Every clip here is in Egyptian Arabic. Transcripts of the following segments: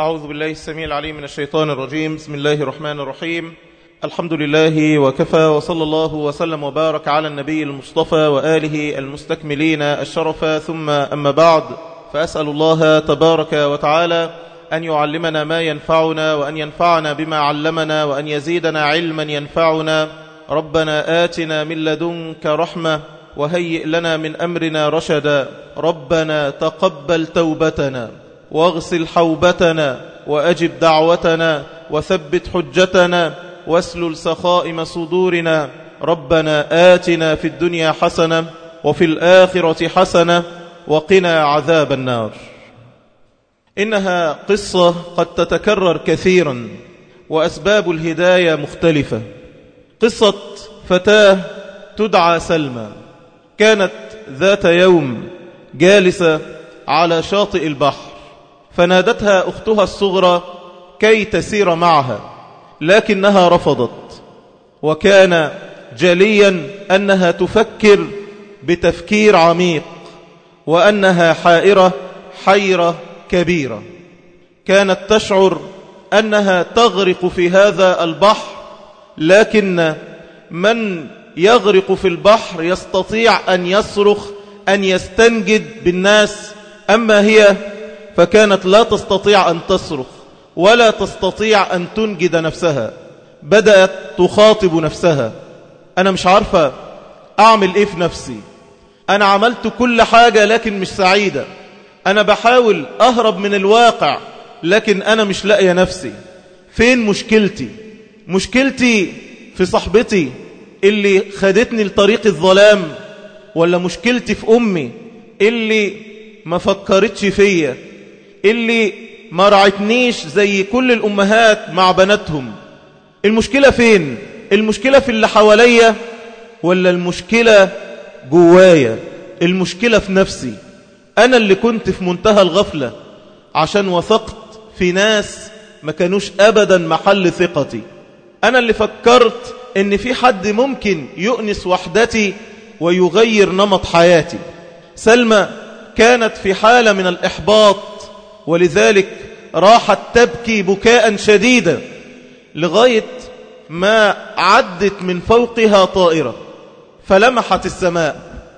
أعوذ بالله السميع العليم من الشيطان الرجيم بسم الله الرحمن الرحيم الحمد لله وكفى وصلى الله وسلم وبارك على النبي المصطفى وآله المستكملين الشرف ثم أما بعد فأسأل الله تبارك وتعالى أن يعلمنا ما ينفعنا وأن ينفعنا بما علمنا وأن يزيدنا علما ينفعنا ربنا آتنا من لدنك رحمة وهيئ لنا من أمرنا رشدا ربنا تقبل توبتنا واغسل حوبتنا وأجب دعوتنا وثبت حجتنا واسلل سخائم صدورنا ربنا آتنا في الدنيا حسنة وفي الآخرة حسنة وقنا عذاب النار إنها قصة قد تتكرر كثيرا وأسباب الهداية مختلفة قصة فتاة تدعى سلمى كانت ذات يوم جالسة على شاطئ البحر فنادتها أختها الصغرى كي تسير معها لكنها رفضت وكان جليا أنها تفكر بتفكير عميق وأنها حائرة حيرة كبيرة كانت تشعر أنها تغرق في هذا البحر لكن من يغرق في البحر يستطيع أن يصرخ أن يستنجد بالناس أما هي فكانت لا تستطيع أن تصرخ ولا تستطيع أن تنجد نفسها بدأت تخاطب نفسها أنا مش عارفة أعمل إيه في نفسي أنا عملت كل حاجة لكن مش سعيدة أنا بحاول أهرب من الواقع لكن أنا مش لاقية نفسي فين مشكلتي مشكلتي في صاحبتي اللي خدتني لطريق الظلام ولا مشكلتي في أمي اللي ما فكرتش فيا اللي ما رعتنيش زي كل الأمهات مع بناتهم المشكلة فين المشكلة في اللي حواليا ولا المشكلة جوايا المشكلة في نفسي أنا اللي كنت في منتهى الغفلة عشان وثقت في ناس ما كانوش أبدا محل ثقتي أنا اللي فكرت ان في حد ممكن يؤنس وحدتي ويغير نمط حياتي سلمى كانت في حالة من الإحباط ولذلك راحت تبكي بكاء شديدا لغاية ما عدت من فوقها طائرة فلمحت السماء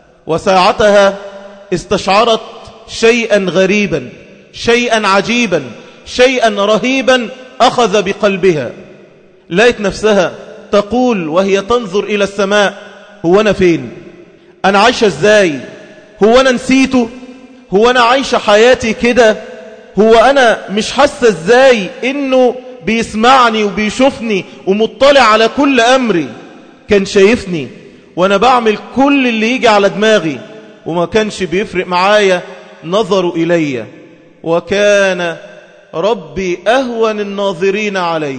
وساعتها استشعرت شيئا غريبا شيئا عجيبا شيئا رهيبا أخذ بقلبها لقيت نفسها تقول وهي تنظر إلى السماء هو أنا فين أنا عايشة إزاي هو أنا نسيته هو أنا عايشة حياتي كده هو أنا مش حاسة إزاي إنه بيسمعني وبيشوفني ومطلع على كل أمري كان شايفني وأنا بعمل كل اللي يجي على دماغي وما كانش بيفرق معايا نظروا إلي وكان ربي أهون الناظرين علي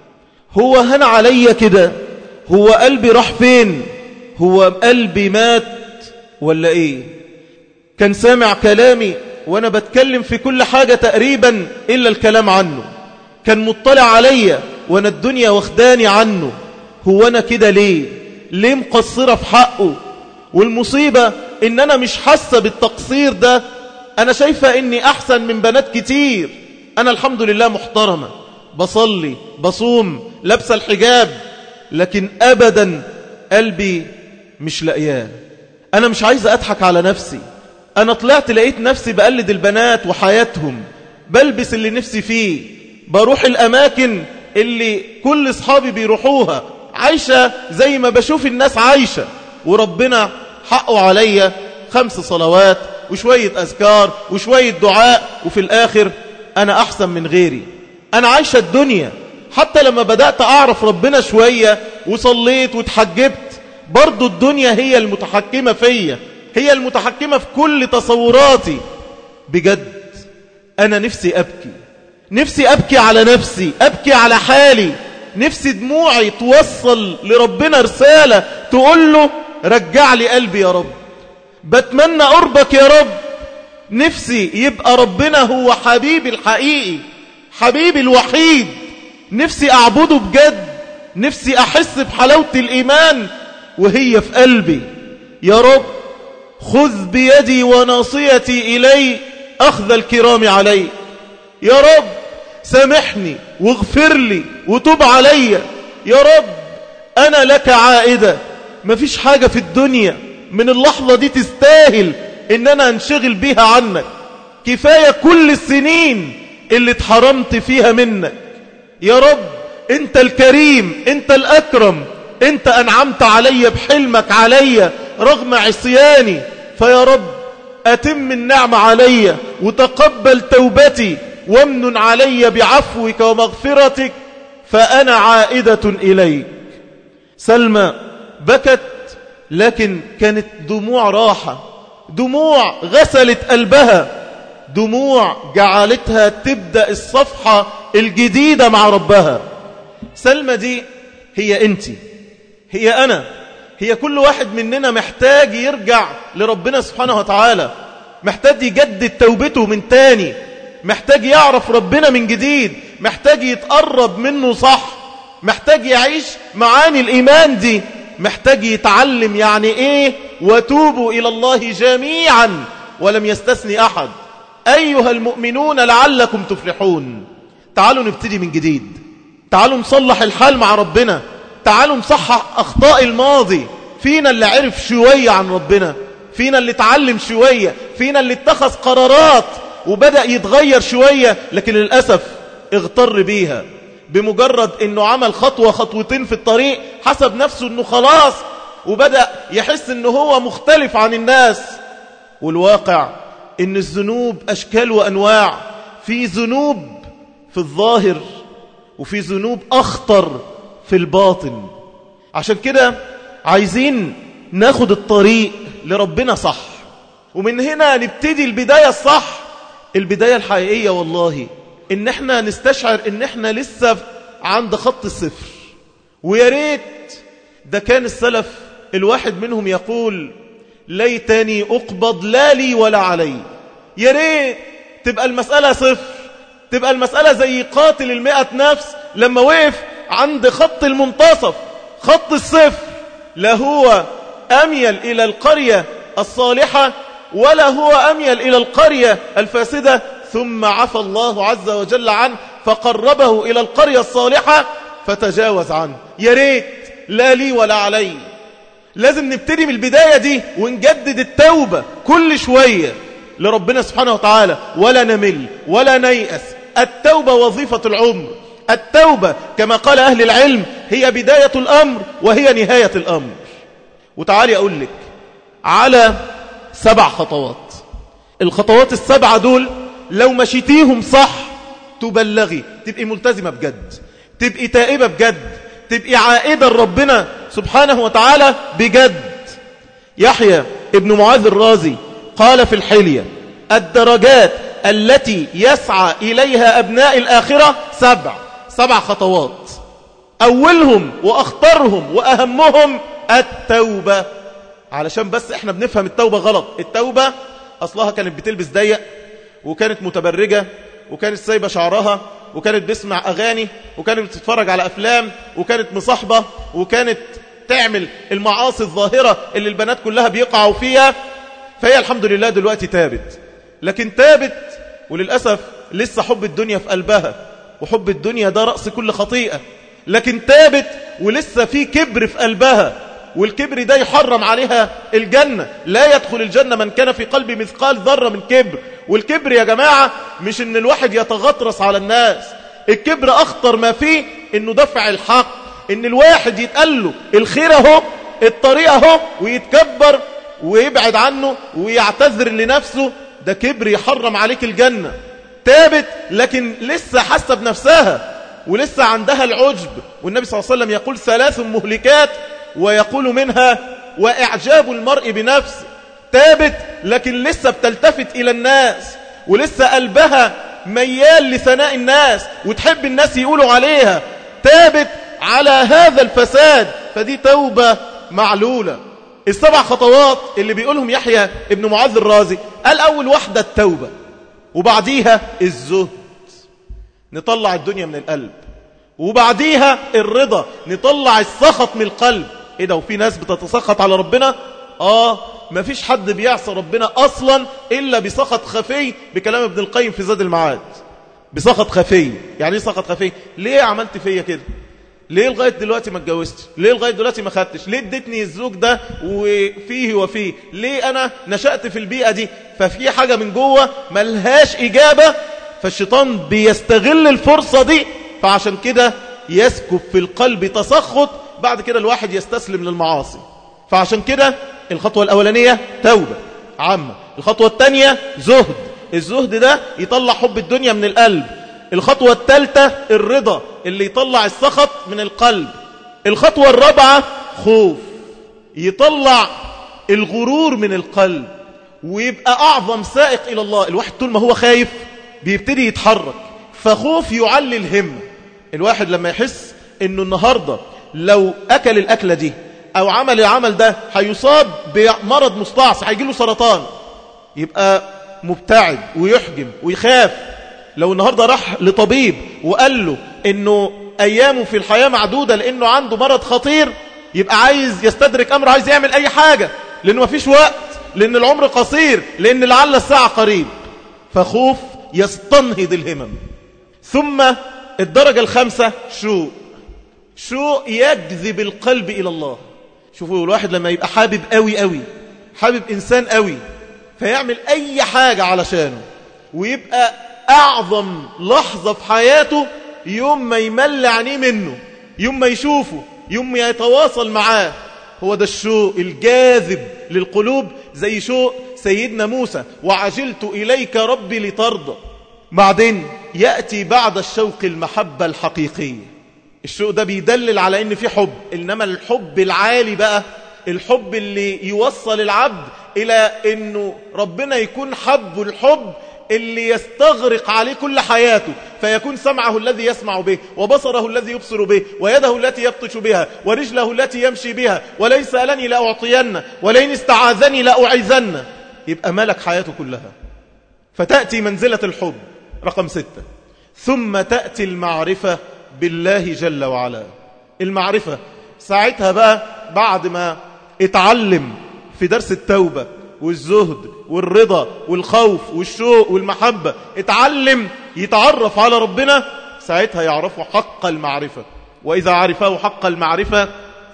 هو هن علي كده هو قلبي راح فين هو قلبي مات ولا ايه كان سامع كلامي وانا بتكلم في كل حاجة تقريبا الا الكلام عنه كان مطلع عليا وانا الدنيا واخداني عنه هو انا كده ليه ليه مقصرة في حقه والمصيبة ان انا مش حاسة بالتقصير ده انا شايفة اني احسن من بنات كتير انا الحمد لله محترمة بصلي بصوم لابسه الحجاب لكن أبدا قلبي مش لاقياه أنا مش عايز أضحك على نفسي أنا طلعت لقيت نفسي بقلد البنات وحياتهم بلبس اللي نفسي فيه بروح الأماكن اللي كل أصحابي بيروحوها عايشة زي ما بشوف الناس عايشة وربنا حقه عليا خمس صلوات وشوية أذكار وشوية دعاء وفي الآخر أنا أحسن من غيري أنا عايشة الدنيا حتى لما بدأت أعرف ربنا شوية وصليت وتحجبت برضو الدنيا هي المتحكمة فيا هي المتحكمة في كل تصوراتي بجد أنا نفسي أبكي نفسي أبكي على نفسي أبكي على حالي نفسي دموعي توصل لربنا رسالة تقول له رجع لي قلبي يا رب بتمنى قربك يا رب نفسي يبقى ربنا هو حبيبي الحقيقي حبيبي الوحيد نفسي أعبده بجد نفسي أحس بحلاوة الإيمان وهي في قلبي يا رب خذ بيدي وناصيتي إلي أخذ الكرام علي يا رب سامحني واغفر لي وتوب علي يا رب أنا لك عائدة مفيش حاجة في الدنيا من اللحظة دي تستاهل إن أنا أنشغل بيها عنك كفاية كل السنين اللي اتحرمت فيها منك يا رب انت الكريم انت الأكرم انت أنعمت علي بحلمك علي رغم عصياني فيا رب أتم النعم علي وتقبل توبتي وامن علي بعفوك ومغفرتك فأنا عائدة إليك سلمى بكت لكن كانت دموع راحة دموع غسلت قلبها دموع جعلتها تبدأ الصفحة الجديدة مع ربها سلمى دي هي انت هي أنا هي كل واحد مننا محتاج يرجع لربنا سبحانه وتعالى محتاج يجدد توبته من تاني محتاج يعرف ربنا من جديد محتاج يتقرب منه صح محتاج يعيش معاني الإيمان دي محتاج يتعلم يعني إيه وتوبوا إلى الله جميعا ولم يستثني أحد أيها المؤمنون لعلكم تفلحون تعالوا نبتدي من جديد تعالوا نصلح الحال مع ربنا تعالوا نصحح أخطاء الماضي فينا اللي عرف شوية عن ربنا فينا اللي اتعلم شوية فينا اللي اتخذ قرارات وبدأ يتغير شوية لكن للأسف اغتر بيها بمجرد انه عمل خطوة خطوتين في الطريق حسب نفسه انه خلاص وبدأ يحس انه هو مختلف عن الناس والواقع ان الذنوب اشكال وانواع في ذنوب في الظاهر وفي ذنوب اخطر في الباطن عشان كده عايزين ناخد الطريق لربنا صح ومن هنا نبتدي البداية الصح البداية الحقيقية والله ان احنا نستشعر ان احنا لسه عند خط الصفر ويا ريت ده كان السلف الواحد منهم يقول ليتني أقبض لا لي ولا علي يا ريت تبقى المسألة صفر تبقى المسألة زي قاتل المئة نفس لما وقف عند خط المنتصف خط الصفر لا هو أميل إلى القرية الصالحة ولا هو أميل إلى القرية الفاسدة ثم عفى الله عز وجل عنه فقربه إلى القرية الصالحة فتجاوز عنه يا ريت لا لي ولا علي لازم نبتدي من البداية دي ونجدد التوبة كل شوية لربنا سبحانه وتعالى ولا نمل ولا نيأس التوبة وظيفة العمر التوبة كما قال أهل العلم هي بداية الأمر وهي نهاية الأمر وتعالي أقول لك على سبع خطوات الخطوات السبعة دول لو مشيتيهم صح تبلغي تبقي ملتزمة بجد تبقي تائبة بجد تبقي عائدة لربنا سبحانه وتعالى بجد يحيى ابن معاذ الرازي قال في الحلية الدرجات التي يسعى إليها أبناء الآخرة سبع سبع خطوات أولهم وأخطرهم وأهمهم التوبة علشان بس احنا بنفهم التوبة غلط التوبة أصلها كانت بتلبس ضيق وكانت متبرجة وكانت سايبة شعرها وكانت بتسمع أغاني وكانت بتتفرج على أفلام وكانت مصاحبة وكانت تعمل المعاصي الظاهرة اللي البنات كلها بيقعوا فيها فهي الحمد لله دلوقتي تابت لكن تابت وللأسف لسه حب الدنيا في قلبها وحب الدنيا ده رأس كل خطيئة لكن تابت ولسه في كبر في قلبها والكبر ده يحرم عليها الجنة لا يدخل الجنة من كان في قلبه مثقال ذرة من كبر والكبر يا جماعة مش ان الواحد يتغطرس على الناس الكبر اخطر ما فيه انه دفع الحق ان الواحد يتقال له الخير اهو الطريق اهو ويتكبر ويبعد عنه ويعتذر لنفسه ده كبر يحرم عليك الجنة تابت لكن لسه حاسة بنفسها ولسه عندها العجب والنبي صلى الله عليه وسلم يقول ثلاث مهلكات ويقول منها وإعجاب المرء بنفسه تابت لكن لسه بتلتفت إلى الناس ولسه قلبها ميال لثناء الناس وتحب الناس يقولوا عليها تابت على هذا الفساد فدي توبة معلولة السبع خطوات اللي بيقولهم يحيى ابن معاذ الرازي قال أول واحدة التوبة وبعديها الزهد نطلع الدنيا من القلب وبعديها الرضا نطلع السخط من القلب ايه ده وفي ناس بتتسخط على ربنا اه ما فيش حد بيعصى ربنا اصلا الا بسخط خفي بكلام ابن القيم في زاد المعاد بسخط خفي يعني ايه سخط خفي ليه عملت فيا كده ليه لغاية دلوقتي ما اتجوزتش ليه لغاية دلوقتي ما خدتش ليه اديتني الزوج ده وفيه وفيه ليه انا نشأت في البيئة دي ففي حاجة من جوه ملهاش اجابة فالشيطان بيستغل الفرصة دي فعشان كده يسكب في القلب تسخط بعد كده الواحد يستسلم للمعاصي فعشان كده الخطوة الأولانية توبة عامة الخطوة الثانية زهد الزهد ده يطلع حب الدنيا من القلب الخطوة الثالثة الرضا اللي يطلع السخط من القلب الخطوة الرابعة خوف يطلع الغرور من القلب ويبقى أعظم سائق إلى الله الواحد طول ما هو خايف بيبتدي يتحرك فخوف يعلي الهمة الواحد لما يحس انه النهاردة لو أكل الأكلة دي أو عمل العمل ده هيصاب بمرض مستعصي هيجيله سرطان يبقى مبتعد ويحجم ويخاف لو النهاردة راح لطبيب وقال له انه ايامه في الحياة معدودة لانه عنده مرض خطير يبقى عايز يستدرك امره عايز يعمل اي حاجة لانه مفيش وقت لان العمر قصير لان لعل الساعة قريب فخوف يستنهض الهمم ثم الدرجة الخامسة شوق شوق يجذب القلب إلى الله شوفوا الواحد لما يبقى حابب قوي قوي حابب إنسان قوي فيعمل أي حاجة علشانه ويبقى أعظم لحظة في حياته يوم ما يمل عينيه منه يوم ما يشوفه يوم ما يتواصل معاه هو ده الشوق الجاذب للقلوب زي شوق سيدنا موسى وعجلت إليك ربي لترضى بعدين يأتي بعد الشوق المحبة الحقيقية الشوق ده بيدلل على ان في حب انما الحب العالي بقى الحب اللي يوصل العبد الى انه ربنا يكون حب الحب اللي يستغرق عليه كل حياته فيكون سمعه الذي يسمع به وبصره الذي يبصر به ويده التي يبطش بها ورجله التي يمشي بها ولئن سألني لأعطين ولئن استعاذني لأعيذن يبقى ملك حياته كلها فتأتي منزلة الحب رقم ستة ثم تأتي المعرفة بالله جل وعلا المعرفة ساعتها بقى بعد ما اتعلم في درس التوبة والزهد والرضا والخوف والشوق والمحبة اتعلم يتعرف على ربنا ساعتها يعرفه حق المعرفة وإذا عرفه حق المعرفة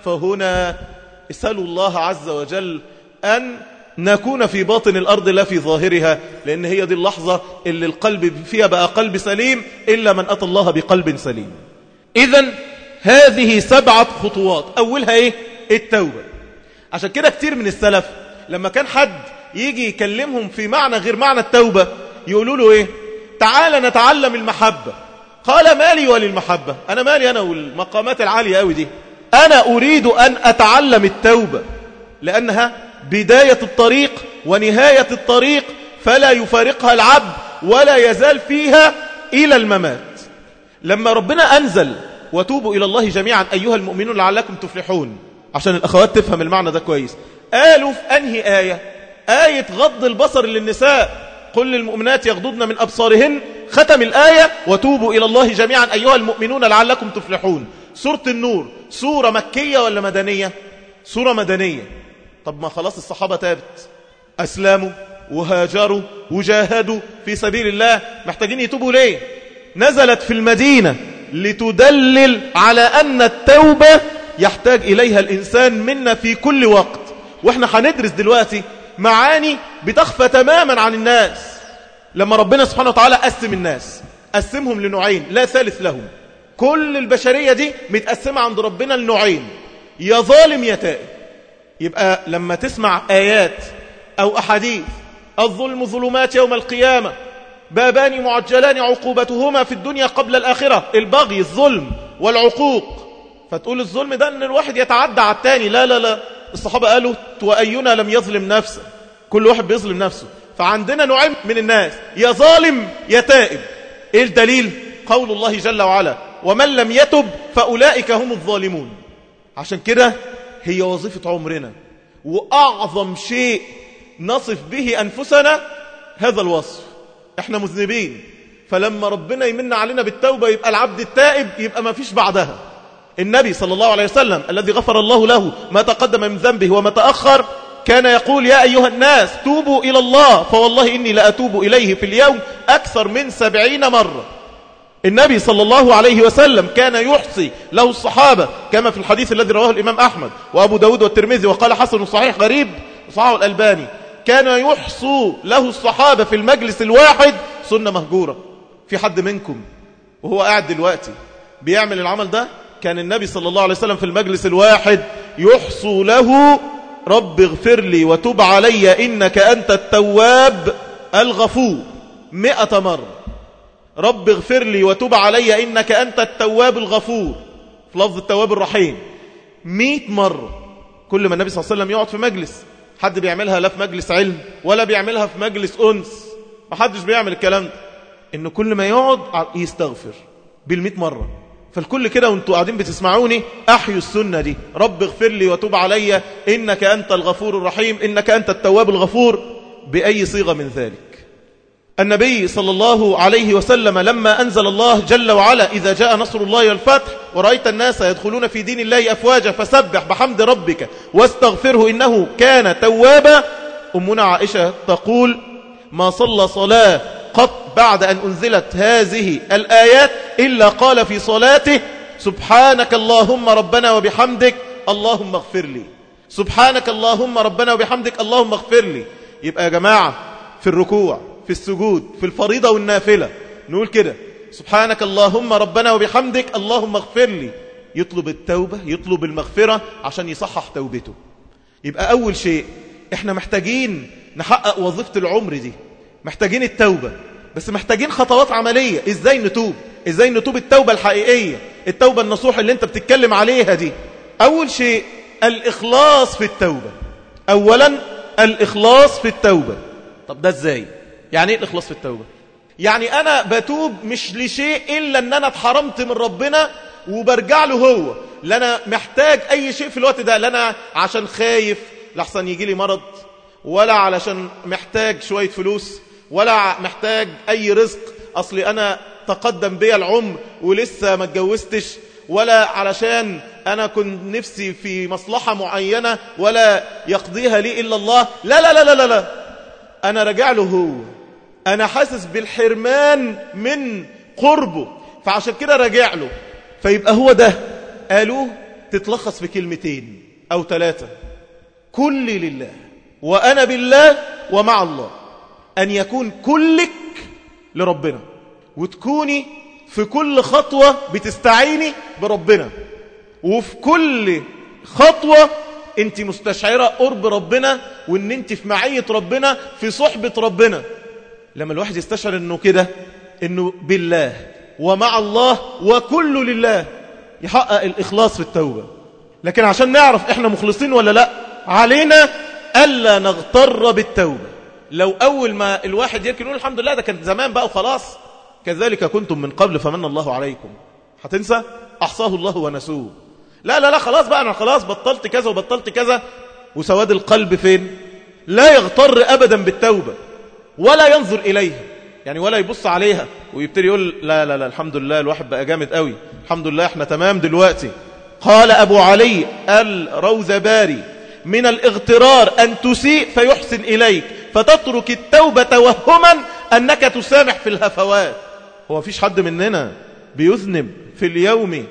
فهنا اسألوا الله عز وجل أن نكون في باطن الأرض لا في ظاهرها لأن هي دي اللحظة اللي القلب فيها بقى قلب سليم إلا من أتى الله بقلب سليم إذا هذه سبعة خطوات أولها إيه؟ التوبة عشان كده كتير من السلف لما كان حد يجي يكلمهم في معنى غير معنى التوبة يقولوا له إيه تعال نتعلم المحبة قال مالي وللمحبة أنا مالي أنا والمقامات العالية أوي دي أنا أريد أن أتعلم التوبة لأنها بداية الطريق ونهاية الطريق فلا يفارقها العبد ولا يزال فيها إلى الممات لما ربنا أنزل وتوبوا إلى الله جميعا أيها المؤمنون لعلكم تفلحون عشان الأخوات تفهم المعنى ده كويس قالوا في أنهي آية آية غض البصر للنساء قل للمؤمنات يغضضن من أبصارهن ختم الآية وتوبوا إلى الله جميعا أيها المؤمنون لعلكم تفلحون سورة النور سورة مكية ولا مدنية سورة مدنية طب ما خلاص الصحابة تابت أسلموا وهاجروا وجاهدوا في سبيل الله محتاجين يتوبوا ليه نزلت في المدينة لتدلل على أن التوبة يحتاج إليها الإنسان منا في كل وقت وإحنا هندرس دلوقتي معاني بتخفى تماما عن الناس لما ربنا سبحانه وتعالى قسم الناس قسمهم لنوعين لا ثالث لهم كل البشرية دي متقسمة عند ربنا لنوعين يا ظالم يا تائب يبقى لما تسمع آيات أو أحاديث الظلم ظلمات يوم القيامة بابان معجلان عقوبتهما في الدنيا قبل الآخرة البغي الظلم والعقوق فتقول الظلم ده أن الواحد يتعدى على التاني لا لا لا الصحابة قالوا وأينا لم يظلم نفسه كل واحد بيظلم نفسه فعندنا نوعين من الناس يا ظالم يا تائب ايه الدليل قول الله جل وعلا ومن لم يتب فأولئك هم الظالمون عشان كده هي وظيفة عمرنا وأعظم شيء نصف به أنفسنا هذا الوصف احنا مذنبين فلما ربنا يمن علينا بالتوبة يبقى العبد التائب يبقى ما فيش بعدها النبي صلى الله عليه وسلم الذي غفر الله له ما تقدم من ذنبه وما تأخر كان يقول يا أيها الناس توبوا إلى الله فوالله إني لأتوب إليه في اليوم أكثر من سبعين مرة النبي صلى الله عليه وسلم كان يحصي له الصحابة كما في الحديث الذي رواه الإمام أحمد وأبو داود والترمذي وقال حسن صحيح غريب صححه الألباني كان يحصو له الصحابة في المجلس الواحد سنة مهجورة في حد منكم وهو قاعد دلوقتي بيعمل العمل ده كان النبي صلى الله عليه وسلم في المجلس الواحد يحصو له رب اغفر لي وتب علي إنك أنت التواب الغفور مئة مرة رب اغفر لي وتب علي إنك أنت التواب الغفور في لفظ التواب الرحيم مئة مرة كل ما النبي صلى الله عليه وسلم يقعد في مجلس حد بيعملها لا في مجلس علم ولا بيعملها في مجلس أنس ما حدش بيعمل الكلام ده إنه كل ما يقعد يستغفر بالمئة مرة فالكل كده وانتوا قاعدين بتسمعوني أحيوا السنة دي رب اغفر لي وتب علي إنك أنت الغفور الرحيم إنك أنت التواب الغفور بأي صيغة من ذلك النبي صلى الله عليه وسلم لما أنزل الله جل وعلا إذا جاء نصر الله والفتح ورأيت الناس يدخلون في دين الله أفواجا فسبح بحمد ربك واستغفره إنه كان توابا أمنا عائشة تقول ما صلى صلاة قط بعد أن أنزلت هذه الآيات إلا قال في صلاته سبحانك اللهم ربنا وبحمدك اللهم اغفر لي سبحانك اللهم ربنا وبحمدك اللهم اغفر لي يبقى يا جماعة في الركوع في السجود في الفريضة والنافلة نقول كده سبحانك اللهم ربنا وبحمدك اللهم اغفر لي يطلب التوبة يطلب المغفرة عشان يصحح توبته يبقى أول شيء احنا محتاجين نحقق وظيفة العمر دي محتاجين التوبة بس محتاجين خطوات عملية ازاي نتوب ازاي نتوب التوبة الحقيقية التوبة النصوح اللي انت بتتكلم عليها دي اول شيء الاخلاص في التوبة اولا الاخلاص في التوبة طب ده ازاي يعني ايه الاخلاص في التوبة يعني انا بتوب مش لشيء الا ان انا اتحرمت من ربنا وبرجع له هو لا انا محتاج اي شيء في الوقت ده لا انا عشان خايف لحسن يجي لي مرض ولا علشان محتاج شوية فلوس ولا محتاج أي رزق أصلي أنا تقدم بي العمر ولسه ما اتجوزتش ولا علشان أنا كنت نفسي في مصلحة معينة ولا يقضيها لي إلا الله لا لا لا لا لا, لا. أنا رجع له هو أنا حاسس بالحرمان من قربه فعشان كده رجع له فيبقى هو ده قالوه تتلخص في كلمتين أو ثلاثة كل لله وأنا بالله ومع الله أن يكون كلك لربنا وتكوني في كل خطوة بتستعيني بربنا وفي كل خطوة انت مستشعرة قرب ربنا وان انت في معية ربنا في صحبة ربنا لما الواحد يستشعر انه كده انه بالله ومع الله وكل لله يحقق الإخلاص في التوبة لكن عشان نعرف احنا مخلصين ولا لا علينا ألا نغتر بالتوبة لو أول ما الواحد يركن يقول الحمد لله ده كان زمان بقى وخلاص كذلك كنتم من قبل فمن الله عليكم هتنسى أحصاه الله ونسوه لا لا لا خلاص بقى أنا خلاص بطلت كذا وبطلت كذا وسواد القلب فين لا يغتر أبدا بالتوبة ولا ينظر إليها يعني ولا يبص عليها ويبتدي يقول لا لا لا الحمد لله الواحد بقى جامد قوي الحمد لله احنا تمام دلوقتي قال أبو علي الروزباري من الاغترار أن تسيء فيحسن إليك فتترك التوبة توهما أنك تسامح في الهفوات هو فيش حد مننا بيذنب في اليوم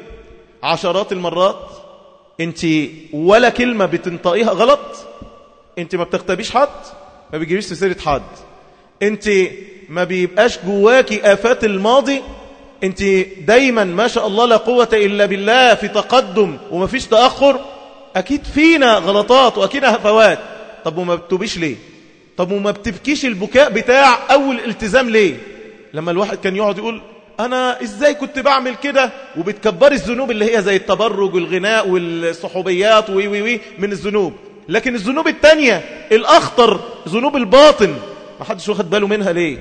عشرات المرات انت ولا كلمة بتنطقيها غلط انت ما بتغتبيش حد ما بيجيبيش سيرة حد انت ما بيبقاش جواكي آفات الماضي انت دايما ما شاء الله لا قوة إلا بالله في تقدم وما فيش تأخر أكيد فينا غلطات وأكيد هفوات طب وما بتبيش ليه طب وما بتبكيش البكاء بتاع أول التزام ليه لما الواحد كان يقعد يقول أنا إزاي كنت بعمل كده وبتكبري الذنوب اللي هي زي التبرج والغناء والصحوبيات وي وي وي من الذنوب لكن الذنوب التانية الأخطر ذنوب الباطن ما حدش واخد باله منها ليه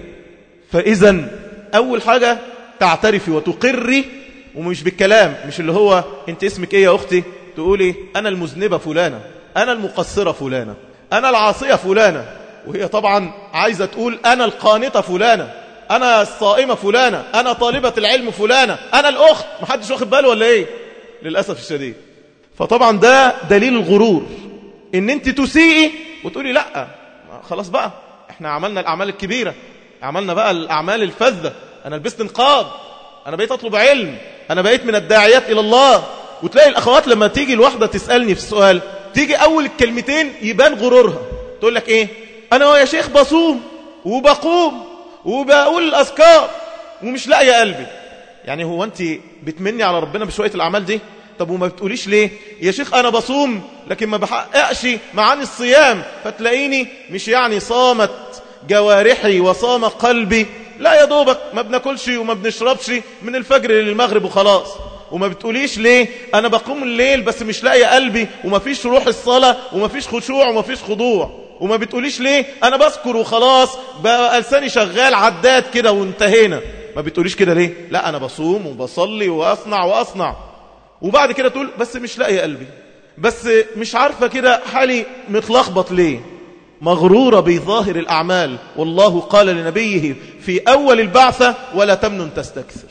فإذا أول حاجة تعترفي وتقري ومش بالكلام مش اللي هو انت اسمك ايه يا اختي تقولي انا المذنبة فلانة انا المقصرة فلانة انا العاصية فلانة وهي طبعا عايزة تقول انا القانطة فلانة انا الصائمة فلانة انا طالبة العلم فلانة انا الاخت محدش واخد باله ولا ايه للأسف الشديد فطبعا ده دليل الغرور ان انت تسيئي وتقولي لا خلاص بقى احنا عملنا الاعمال الكبيرة عملنا بقى الاعمال الفذة انا لبست نقاب أنا بقيت أطلب علم أنا بقيت من الداعيات إلى الله وتلاقي الأخوات لما تيجي الواحدة تسألني في السؤال تيجي أول الكلمتين يبان غرورها تقول لك إيه أنا يا شيخ بصوم وبقوم وبقول الأذكار ومش لاقي قلبي يعني هو أنت بتمني على ربنا بشوية الأعمال دي طب وما بتقوليش ليه يا شيخ أنا بصوم لكن ما بحققش معاني الصيام فتلاقيني مش يعني صامت جوارحي وصام قلبي لا يا دوبك ما بناكلش وما بنشربش من الفجر للمغرب وخلاص وما بتقوليش ليه انا بقوم الليل بس مش لاقي قلبي وما فيش روح الصلاة وما فيش خشوع وما فيش خضوع وما بتقوليش ليه انا بذكر وخلاص بقى لساني شغال عداد كده وانتهينا ما بتقوليش كده ليه لا انا بصوم وبصلي واصنع واصنع وبعد كده تقول بس مش لاقي قلبي بس مش عارفة كده حالي متلخبط ليه مغرورة بظاهر الأعمال والله قال لنبيه في أول البعثة ولا تمنن تستكثر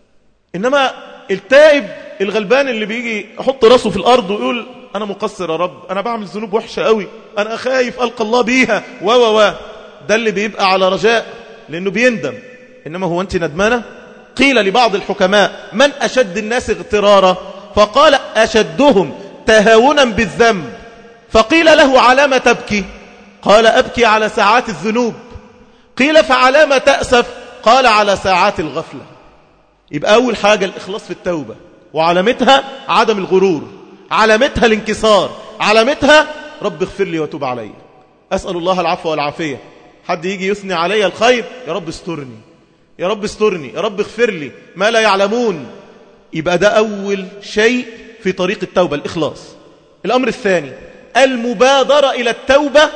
إنما التائب الغلبان اللي بيجي يحط راسه في الأرض ويقول أنا مقصر يا رب أنا بعمل ذنوب وحشة قوي أنا خايف ألقى الله بيها و و و ده اللي بيبقى على رجاء لأنه بيندم إنما هو أنت ندمانة قيل لبعض الحكماء من أشد الناس اغترارا فقال أشدهم تهاونا بالذنب فقيل له علامة تبكي قال أبكي على ساعات الذنوب قيل فعلامة تأسف قال على ساعات الغفلة يبقى أول حاجة الإخلاص في التوبة وعلامتها عدم الغرور علامتها الانكسار علامتها رب اغفر لي وتوب علي أسأل الله العفو والعافية حد يجي يثني علي الخير يا رب استرني يا رب استرني يا رب اغفر لي ما لا يعلمون يبقى ده أول شيء في طريق التوبة الإخلاص الأمر الثاني المبادرة إلى التوبة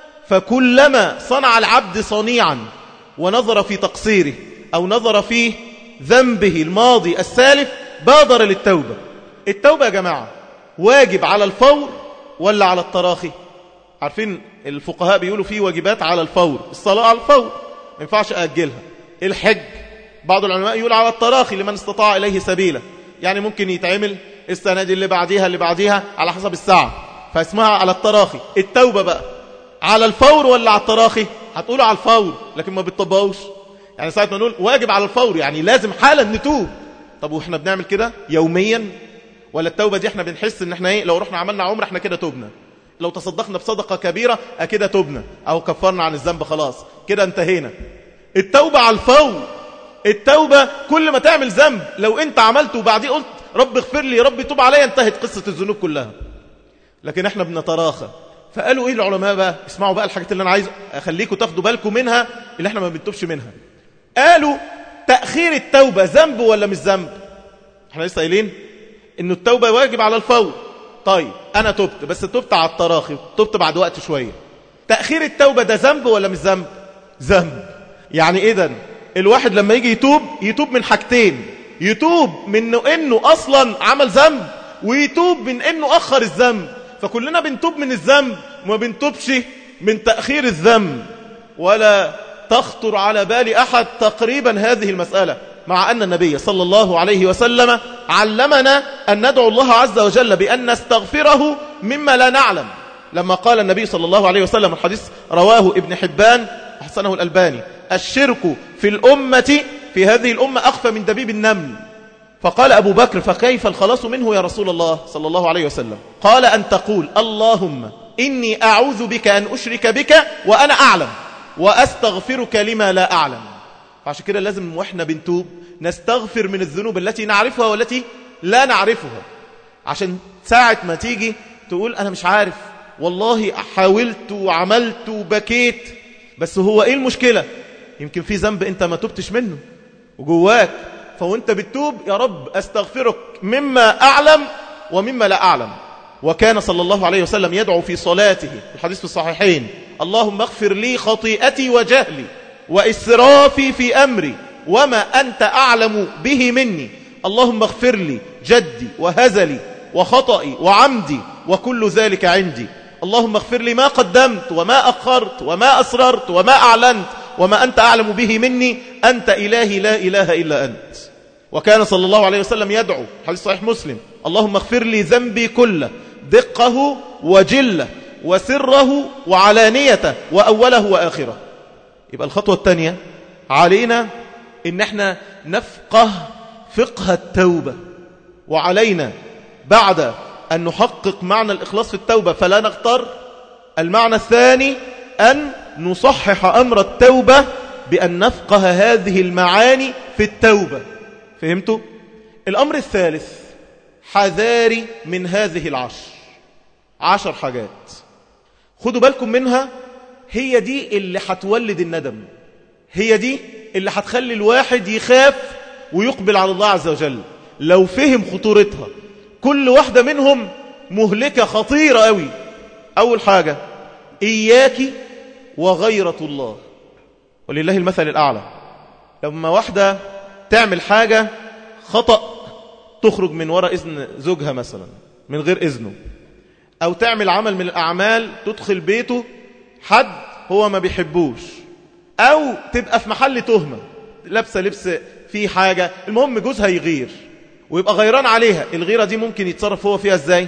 فكلما صنع العبد صنيعا ونظر في تقصيره أو نظر في ذنبه الماضي السالف بادر للتوبة التوبة يا جماعة واجب على الفور ولا على التراخي عارفين الفقهاء بيقولوا فيه واجبات على الفور الصلاة على الفور ما ينفعش أأجلها الحج بعض العلماء يقول على التراخي لمن استطاع إليه سبيلا يعني ممكن يتعمل السنة دي اللي بعديها اللي بعديها على حسب الساعة فاسمها على التراخي التوبة بقى على الفور ولا على التراخي هتقولوا على الفور لكن ما بتطبقوش يعني ساعة ما نقول واجب على الفور يعني لازم حالا نتوب طب واحنا بنعمل كده يوميا ولا التوبة دي احنا بنحس ان احنا ايه لو رحنا عملنا عمر احنا كده توبنا لو تصدقنا بصدقة كبيرة اكده توبنا او كفرنا عن الذنب خلاص كده انتهينا التوبة على الفور التوبة كل ما تعمل ذنب لو انت عملته وبعديه قلت رب اغفر لي رب توب عليا انتهت قصة الذنوب كلها لكن احنا بنتراخى فقالوا ايه العلماء بقى اسمعوا بقى الحاجات اللي انا عايز اخليكم تاخدوا بالكم منها اللي احنا ما بنتوبش منها قالوا تأخير التوبة ذنب ولا مش ذنب احنا لسه قايلين انه التوبة واجب على الفور طيب انا تبت بس تبت على التراخي تبت بعد وقت شوية تأخير التوبة ده ذنب ولا مش ذنب ذنب يعني اذا الواحد لما يجي يتوب يتوب من حاجتين يتوب من انه اصلا عمل ذنب ويتوب من انه اخر الذنب فكلنا بنتوب من الذنب وما بنتوبش من تأخير الذنب ولا تخطر على بال أحد تقريبا هذه المسألة مع أن النبي صلى الله عليه وسلم علمنا أن ندعو الله عز وجل بأن نستغفره مما لا نعلم لما قال النبي صلى الله عليه وسلم الحديث رواه ابن حبان أحسنه الألباني الشرك في الأمة في هذه الأمة أخفى من دبيب النمل فقال أبو بكر فكيف الخلاص منه يا رسول الله صلى الله عليه وسلم قال أن تقول اللهم إني أعوذ بك أن أشرك بك وأنا أعلم وأستغفرك لما لا أعلم فعشان كده لازم وإحنا بنتوب نستغفر من الذنوب التي نعرفها والتي لا نعرفها عشان ساعة ما تيجي تقول أنا مش عارف والله حاولت وعملت وبكيت بس هو إيه المشكلة يمكن في ذنب أنت ما تبتش منه وجواك فوانت بتتوب يا رب أستغفرك مما أعلم ومما لا أعلم وكان صلى الله عليه وسلم يدعو في صلاته الحديث في الصحيحين اللهم اغفر لي خطيئتي وجهلي وإسرافي في أمري وما أنت أعلم به مني اللهم اغفر لي جدي وهزلي وخطئي وعمدي وكل ذلك عندي اللهم اغفر لي ما قدمت وما أخرت وما أسررت وما أعلنت وما أنت أعلم به مني أنت إلهي لا إله إلا أنت وكان صلى الله عليه وسلم يدعو حديث صحيح مسلم اللهم اغفر لي ذنبي كله دقه وجله وسره وعلانيته وأوله وآخره يبقى الخطوة الثانية علينا ان احنا نفقه فقه التوبة وعلينا بعد أن نحقق معنى الإخلاص في التوبة فلا نغتر المعنى الثاني أن نصحح أمر التوبة بأن نفقه هذه المعاني في التوبة فهمتوا؟ الأمر الثالث حذاري من هذه العشر عشر حاجات خدوا بالكم منها هي دي اللي هتولد الندم هي دي اللي هتخلي الواحد يخاف ويقبل على الله عز وجل لو فهم خطورتها كل واحدة منهم مهلكة خطيرة قوي أول حاجة إياك وغيرة الله ولله المثل الأعلى لما واحدة تعمل حاجة خطأ تخرج من وراء إذن زوجها مثلا من غير إذنه أو تعمل عمل من الأعمال تدخل بيته حد هو ما بيحبوش أو تبقى في محل تهمة لابسة لبس فيه حاجة المهم جوزها يغير ويبقى غيران عليها الغيرة دي ممكن يتصرف هو فيها ازاي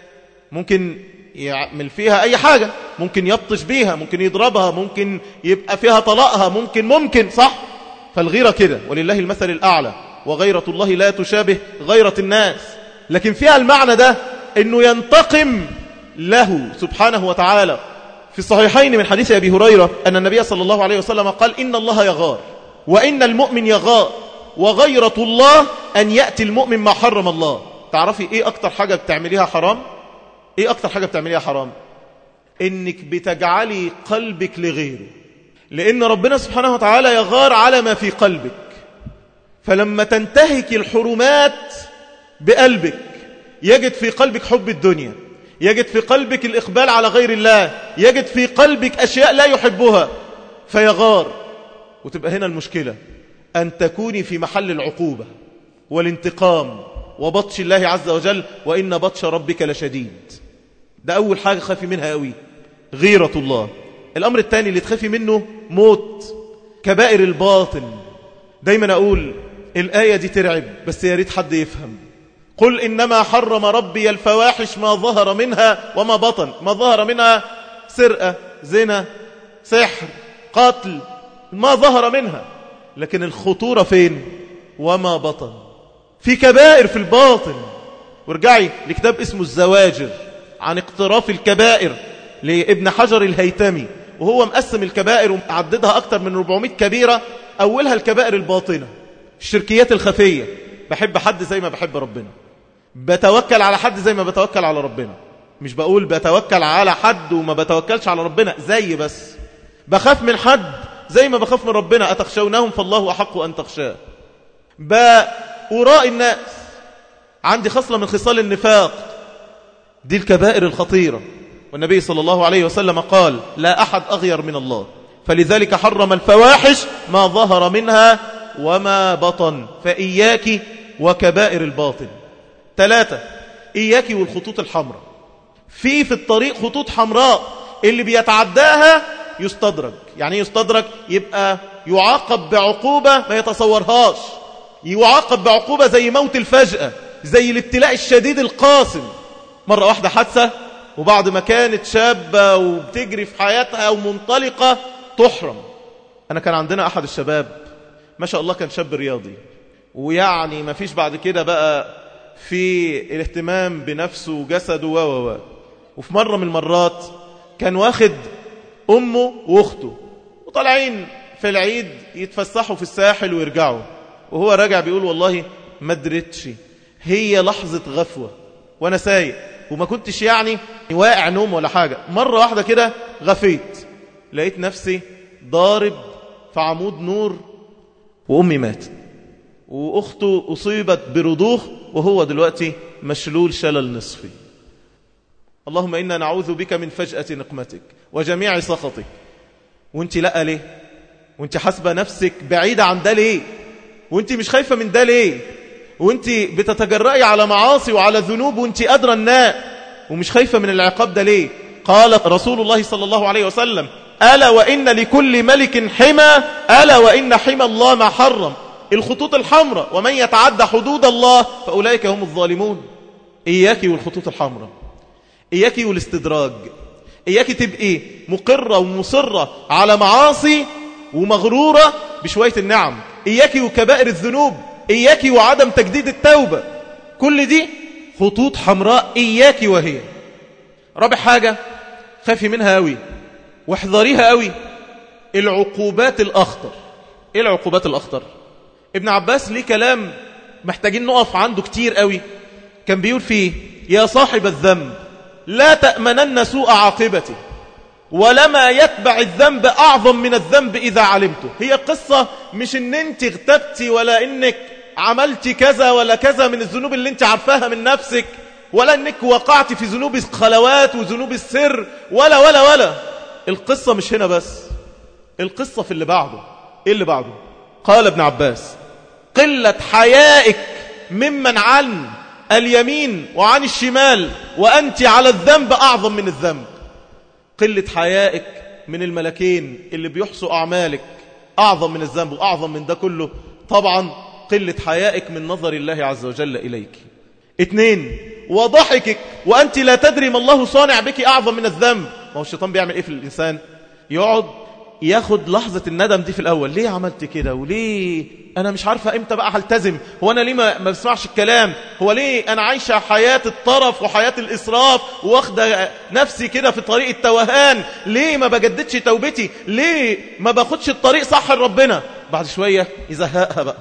ممكن يعمل فيها اي حاجة ممكن يبطش بيها ممكن يضربها ممكن يبقى فيها طلاقها ممكن ممكن صح فالغيرة كده ولله المثل الأعلى وغيرة الله لا تشابه غيرة الناس لكن فيها المعنى ده انه ينتقم له سبحانه وتعالى في الصحيحين من حديث أبي هريرة أن النبي صلى الله عليه وسلم قال إن الله يغار وإن المؤمن يغار وغيرة الله أن يأتي المؤمن ما حرم الله تعرفي إيه أكتر حاجة بتعمليها حرام إيه أكتر حاجة بتعمليها حرام إنك بتجعلي قلبك لغيره لأن ربنا سبحانه وتعالى يغار على ما في قلبك فلما تنتهك الحرمات بقلبك يجد في قلبك حب الدنيا يجد في قلبك الإقبال على غير الله يجد في قلبك أشياء لا يحبها فيغار وتبقى هنا المشكلة أن تكوني في محل العقوبة والانتقام وبطش الله عز وجل وإن بطش ربك لشديد ده أول حاجة خافي منها قوي غيرة الله الأمر الثاني اللي تخافي منه موت كبائر الباطن دايما أقول الآية دي ترعب بس يا ريت حد يفهم قل إنما حرم ربي الفواحش ما ظهر منها وما بطن ما ظهر منها سرقة زنا سحر قتل ما ظهر منها لكن الخطورة فين وما بطن في كبائر في الباطن وارجعي لكتاب اسمه الزواجر عن اقتراف الكبائر لابن حجر الهيتمي وهو مقسم الكبائر ومعددها أكثر من 400 كبيرة أولها الكبائر الباطنة الشركيات الخفية بحب حد زي ما بحب ربنا بتوكل على حد زي ما بتوكل على ربنا مش بقول بتوكل على حد وما بتوكلش على ربنا زي بس بخاف من حد زي ما بخاف من ربنا أتخشونهم فالله أحق أن تخشاه بأراء الناس عندي خصلة من خصال النفاق دي الكبائر الخطيرة والنبي صلى الله عليه وسلم قال لا أحد أغير من الله فلذلك حرم الفواحش ما ظهر منها وما بطن فإياك وكبائر الباطن ثلاثة إياك والخطوط الحمراء في في الطريق خطوط حمراء اللي بيتعداها يستدرج يعني يستدرج يبقى يعاقب بعقوبة ما يتصورهاش يعاقب بعقوبة زي موت الفجأة زي الابتلاء الشديد القاسم مرة واحدة حادثة وبعد ما كانت شابة وبتجري في حياتها ومنطلقة تحرم أنا كان عندنا أحد الشباب ما شاء الله كان شاب رياضي ويعني ما فيش بعد كده بقى في الاهتمام بنفسه وجسده و و وفي مرة من المرات كان واخد أمه وأخته وطالعين في العيد يتفسحوا في الساحل ويرجعوا وهو راجع بيقول والله ما درتش هي لحظة غفوة وأنا سايق وما كنتش يعني واقع نوم ولا حاجة مرة واحدة كده غفيت لقيت نفسي ضارب في عمود نور وأمي ماتت وأخته أصيبت برضوخ وهو دلوقتي مشلول شلل نصفي اللهم إنا نعوذ بك من فجأة نقمتك وجميع سخطك وانت لأ ليه وانت حسب نفسك بعيدة عن ده ليه وانت مش خايفة من ده ليه وانت بتتجرأي على معاصي وعلى ذنوب وانت أدرى الناء ومش خايفة من العقاب ده ليه قال رسول الله صلى الله عليه وسلم ألا وإن لكل ملك حمى ألا وإن حمى الله ما حرم الخطوط الحمراء ومن يتعدى حدود الله فأولئك هم الظالمون إياك والخطوط الحمراء إياك والاستدراج إياك تبقي مقرة ومصرة على معاصي ومغرورة بشوية النعم إياك وكبائر الذنوب إياك وعدم تجديد التوبة كل دي خطوط حمراء إياك وهي رابع حاجة خافي منها قوي واحذريها قوي العقوبات الأخطر إيه العقوبات الأخطر ابن عباس ليه كلام محتاجين نقف عنده كتير قوي كان بيقول فيه يا صاحب الذنب لا تأمنن سوء عاقبته ولما يتبع الذنب أعظم من الذنب إذا علمته هي قصة مش ان انت اغتبتي ولا انك عملت كذا ولا كذا من الذنوب اللي انت عارفاها من نفسك ولا انك وقعت في ذنوب الخلوات وذنوب السر ولا ولا ولا القصة مش هنا بس القصة في اللي بعده ايه اللي بعده قال ابن عباس قلة حيائك ممن عن اليمين وعن الشمال وأنت على الذنب أعظم من الذنب قلة حيائك من الملكين اللي بيحصوا أعمالك أعظم من الذنب وأعظم من ده كله طبعا قلة حيائك من نظر الله عز وجل إليك اثنين وضحكك وأنت لا تدري ما الله صانع بك أعظم من الذنب ما هو الشيطان بيعمل إيه في الإنسان يقعد ياخد لحظة الندم دي في الأول ليه عملت كده وليه أنا مش عارفة إمتى بقى هلتزم هو أنا ليه ما, ما بسمعش الكلام هو ليه أنا عايشة حياة الطرف وحياة الإسراف واخدة نفسي كده في طريق التوهان ليه ما بجددش توبتي ليه ما باخدش الطريق صح لربنا بعد شوية يزهقها بقى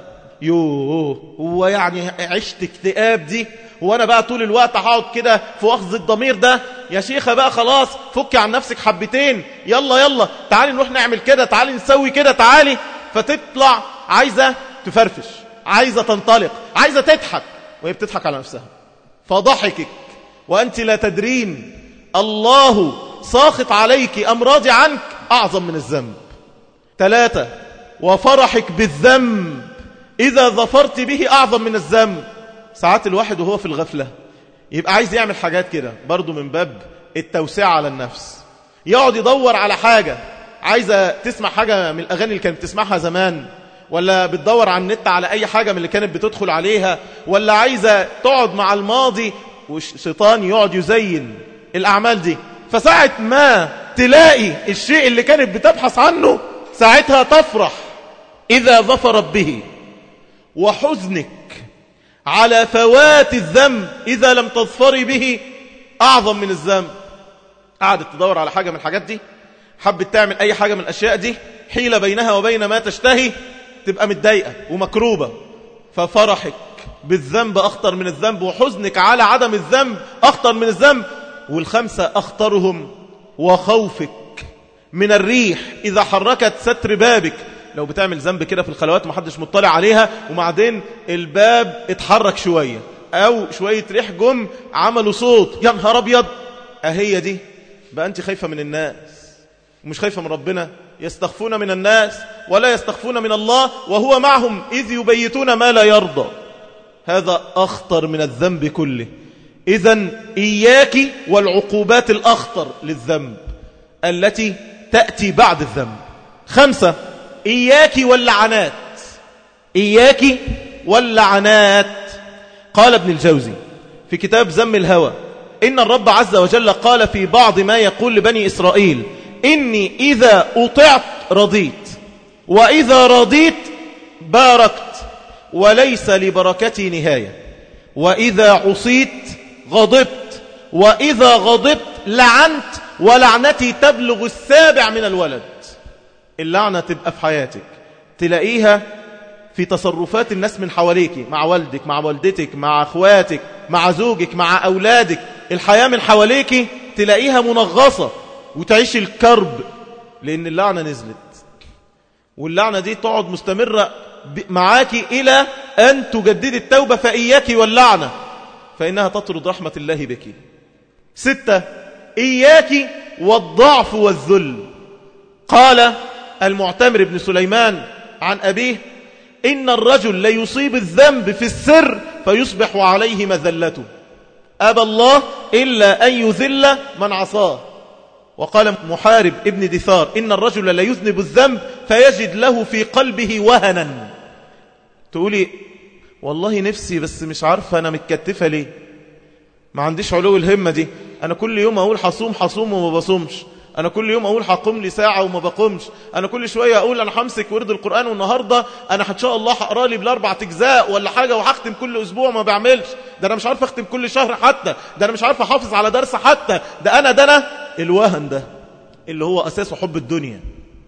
يوه هو يعني عشت اكتئاب دي وانا بقى طول الوقت هقعد كده في اخذ الضمير ده يا شيخة بقى خلاص فكي عن نفسك حبتين يلا يلا تعالي نروح نعمل كده تعالي نسوي كده تعالي فتطلع عايزة تفرفش عايزة تنطلق عايزة تضحك وهي بتضحك على نفسها فضحكك وأنت لا تدرين الله ساخط عليك أم راضي عنك أعظم من الذنب ثلاثة وفرحك بالذنب إذا ظفرت به أعظم من الذنب ساعات الواحد وهو في الغفلة يبقى عايز يعمل حاجات كده برضو من باب التوسيع على النفس يقعد يدور على حاجة عايزة تسمع حاجة من الأغاني اللي كانت تسمعها زمان ولا بتدور على النت على أي حاجة من اللي كانت بتدخل عليها ولا عايزة تقعد مع الماضي والشيطان يقعد يزين الأعمال دي فساعة ما تلاقي الشيء اللي كانت بتبحث عنه ساعتها تفرح إذا ظفرت به وحزنك على فوات الذنب إذا لم تظفري به أعظم من الذنب قعدت تدور على حاجة من الحاجات دي حبت تعمل أي حاجة من الأشياء دي حيلة بينها وبين ما تشتهي تبقى متضايقة ومكروبة ففرحك بالذنب أخطر من الذنب وحزنك على عدم الذنب أخطر من الذنب والخمسة أخطرهم وخوفك من الريح إذا حركت ستر بابك لو بتعمل ذنب كده في الخلوات محدش مطلع عليها وبعدين الباب اتحرك شوية أو شوية ريح جم عملوا صوت يا نهار أبيض أهي دي بقى أنت خايفة من الناس ومش خايفة من ربنا يستخفون من الناس ولا يستخفون من الله وهو معهم إذ يبيتون ما لا يرضى هذا أخطر من الذنب كله إذا إياك والعقوبات الأخطر للذنب التي تأتي بعد الذنب خمسة إياك واللعنات إياك واللعنات قال ابن الجوزي في كتاب زم الهوى إن الرب عز وجل قال في بعض ما يقول لبني إسرائيل إني إذا أطعت رضيت وإذا رضيت باركت وليس لبركتي نهاية وإذا عصيت غضبت وإذا غضبت لعنت ولعنتي تبلغ السابع من الولد اللعنة تبقى في حياتك تلاقيها في تصرفات الناس من حواليك مع والدك مع والدتك مع أخواتك مع زوجك مع أولادك الحياة من حواليك تلاقيها منغصة وتعيش الكرب لأن اللعنة نزلت واللعنة دي تقعد مستمرة معاك إلى أن تجدد التوبة فإياك واللعنة فإنها تطرد رحمة الله بك ستة إياك والضعف والذل قال المعتمر بن سليمان عن أبيه إن الرجل ليصيب الذنب في السر فيصبح عليه مذلته أبى الله إلا أن يذل من عصاه وقال محارب ابن دثار إن الرجل ليذنب الذنب فيجد له في قلبه وهنا تقولي والله نفسي بس مش عارفة أنا متكتفة ليه ما عنديش علو الهمة دي أنا كل يوم أقول حصوم حصوم وما بصومش أنا كل يوم أقول هقوم لي ساعة وما بقومش أنا كل شوية أقول أنا همسك ورد القرآن والنهاردة أنا إن شاء الله هقرا لي بالأربع أجزاء ولا حاجة وهختم كل أسبوع ما بعملش ده أنا مش عارف أختم كل شهر حتى ده أنا مش عارف أحافظ على درس حتى ده أنا ده أنا الوهن ده اللي هو أساسه حب الدنيا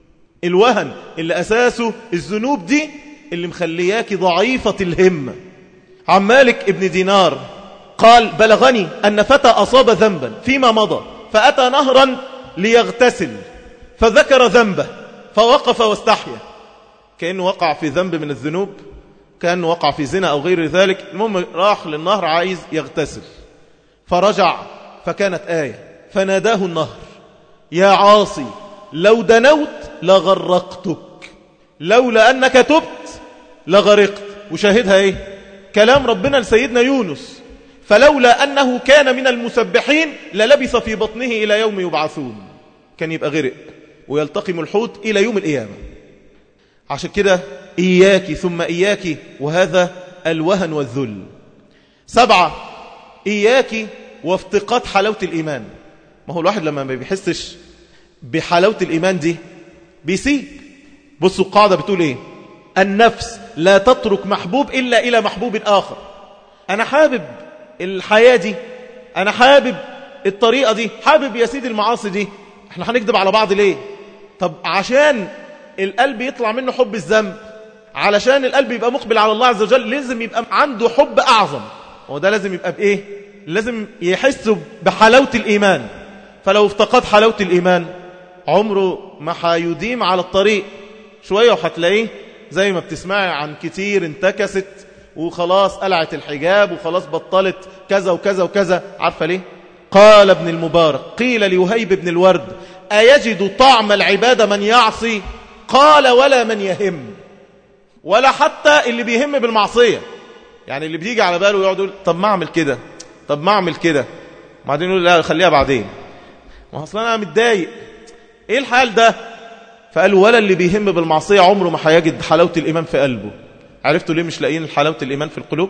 الوهن اللي أساسه الذنوب دي اللي مخلياك ضعيفة الهمة عن مالك ابن دينار قال بلغني أن فتى أصاب ذنبا فيما مضى فأتى نهرا ليغتسل فذكر ذنبه فوقف واستحيا كأنه وقع في ذنب من الذنوب كأنه وقع في زنا أو غير ذلك المهم راح للنهر عايز يغتسل فرجع فكانت آية فناداه النهر يا عاصي لو دنوت لغرقتك لولا أنك تبت لغرقت وشاهدها ايه كلام ربنا لسيدنا يونس فلولا أنه كان من المسبحين للبث في بطنه إلى يوم يبعثون كان يبقى غرق ويلتقم الحوت إلى يوم القيامة عشان كده إياك ثم إياك وهذا الوهن والذل سبعة إياك وافتقاد حلاوة الإيمان ما هو الواحد لما ما بيحسش بحلاوة الإيمان دي بيسيب بصوا القاعدة بتقول إيه النفس لا تترك محبوب إلا إلى محبوب آخر أنا حابب الحياة دي أنا حابب الطريقة دي حابب يا سيدي المعاصي دي احنا هنكذب على بعض ليه طب عشان القلب يطلع منه حب الذنب علشان القلب يبقى مقبل على الله عز وجل لازم يبقى عنده حب أعظم هو ده لازم يبقى بإيه لازم يحس بحلاوة الإيمان فلو افتقد حلاوة الإيمان عمره ما هيديم على الطريق شوية وهتلاقيه زي ما بتسمعي عن كتير انتكست وخلاص قلعت الحجاب وخلاص بطلت كذا وكذا وكذا عارفة ليه قال ابن المبارك قيل ليهيب بن الورد أيجد طعم العبادة من يعصي قال ولا من يهم ولا حتى اللي بيهم بالمعصية يعني اللي بيجي على باله يقعد يقول طب ما اعمل كده طب ما اعمل كده بعدين يقول لا خليها بعدين ما اصلا انا متضايق ايه الحال ده فقال ولا اللي بيهم بالمعصية عمره ما هيجد حلاوة الإيمان في قلبه عرفتوا ليه مش لاقيين حلاوة الإيمان في القلوب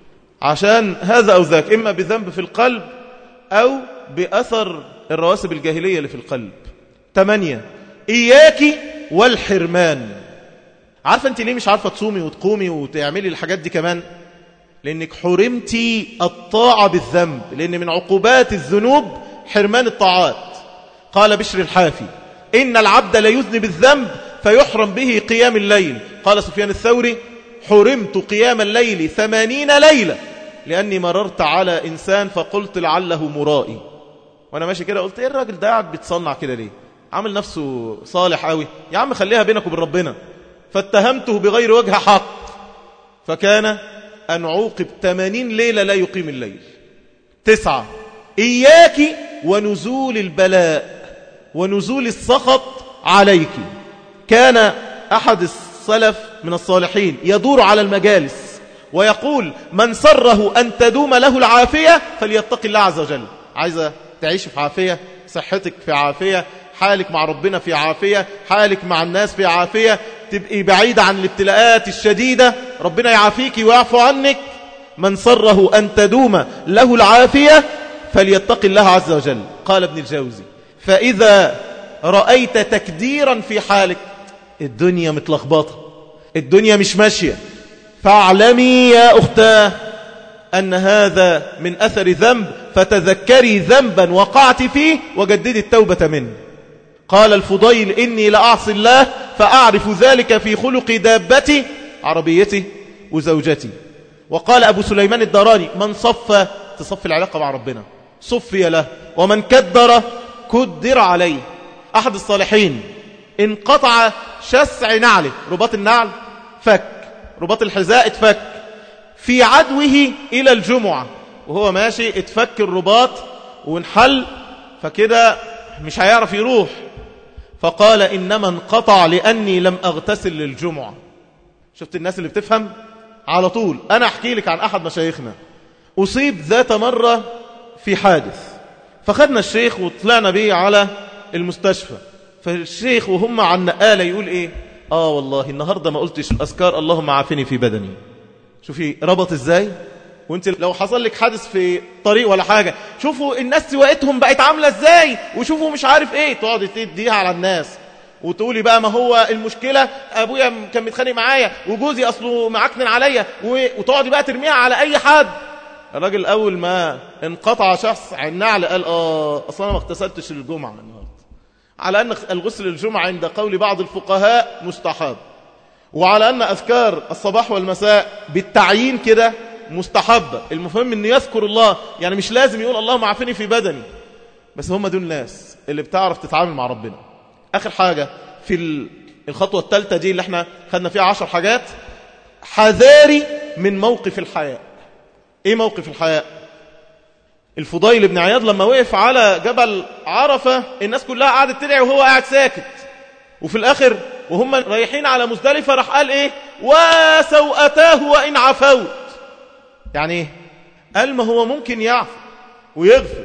عشان هذا أو ذاك إما بذنب في القلب أو بأثر الرواسب الجاهلية اللي في القلب ثمانية إياك والحرمان عارفة أنت ليه مش عارفة تصومي وتقومي وتعملي الحاجات دي كمان لأنك حرمتي الطاعة بالذنب لأن من عقوبات الذنوب حرمان الطاعات قال بشر الحافي إن العبد لا يذنب الذنب فيحرم به قيام الليل قال سفيان الثوري حرمت قيام الليل ثمانين ليلة لأني مررت على إنسان فقلت لعله مرائي وأنا ماشي كده قلت إيه الراجل ده قاعد بيتصنع كده ليه عامل نفسه صالح قوي يا عم خليها بينك وبين ربنا فاتهمته بغير وجه حق فكان أن عوقب 80 ليلة لا يقيم الليل تسعة إياك ونزول البلاء ونزول السخط عليك كان أحد السلف من الصالحين يدور على المجالس ويقول من سره أن تدوم له العافية فليتق الله عز وجل عايزة تعيش في عافية صحتك في عافية حالك مع ربنا في عافية حالك مع الناس في عافية تبقي بعيدة عن الابتلاءات الشديدة ربنا يعافيك ويعفو عنك من سره أن تدوم له العافية فليتق الله عز وجل قال ابن الجوزي فإذا رأيت تكديرا في حالك الدنيا متلخبطة الدنيا مش ماشية فاعلمي يا أختاه أن هذا من أثر ذنب فتذكري ذنبا وقعت فيه وجددي التوبة منه قال الفضيل إني لأعصي الله فأعرف ذلك في خلق دابتي عربيتي وزوجتي وقال أبو سليمان الدراني من صف تصف العلاقة مع ربنا صفي له ومن كدر كدر عليه أحد الصالحين انقطع شسع نعله رباط النعل فك رباط الحذاء اتفك في عدوه إلى الجمعة وهو ماشي اتفك الرباط وانحل فكده مش هيعرف يروح فقال إنما انقطع لأني لم أغتسل للجمعة شفت الناس اللي بتفهم على طول أنا أحكي لك عن أحد مشايخنا أصيب ذات مرة في حادث فخدنا الشيخ وطلعنا به على المستشفى فالشيخ وهم عن نقالة يقول إيه آه والله النهاردة ما قلتش الأذكار اللهم عافني في بدني شوفي ربط إزاي وانت لو حصل لك حادث في طريق ولا حاجة شوفوا الناس سواقتهم بقت عاملة ازاي وشوفوا مش عارف ايه تقعد تديها على الناس وتقولي بقى ما هو المشكلة ابويا كان متخانق معايا وجوزي اصله معكنن عليا وتقعدي بقى ترميها على اي حد الراجل اول ما انقطع شخص النعل قال اه اصلا انا ما اغتسلتش الجمعة النهارده على ان الغسل الجمعة عند قول بعض الفقهاء مستحب وعلى ان اذكار الصباح والمساء بالتعيين كده مستحبة المهم انه يذكر الله يعني مش لازم يقول اللهم عافني في بدني بس هم دول الناس اللي بتعرف تتعامل مع ربنا اخر حاجة في الخطوة الثالثة دي اللي احنا خدنا فيها عشر حاجات حذاري من موقف الحياء ايه موقف الحياء الفضيل بن عياض لما وقف على جبل عرفة الناس كلها قعدت تدعي وهو قاعد ساكت وفي الاخر وهم رايحين على مزدلفة راح قال ايه وسوأتاه وإن عفوت يعني ايه قال ما هو ممكن يعفو ويغفر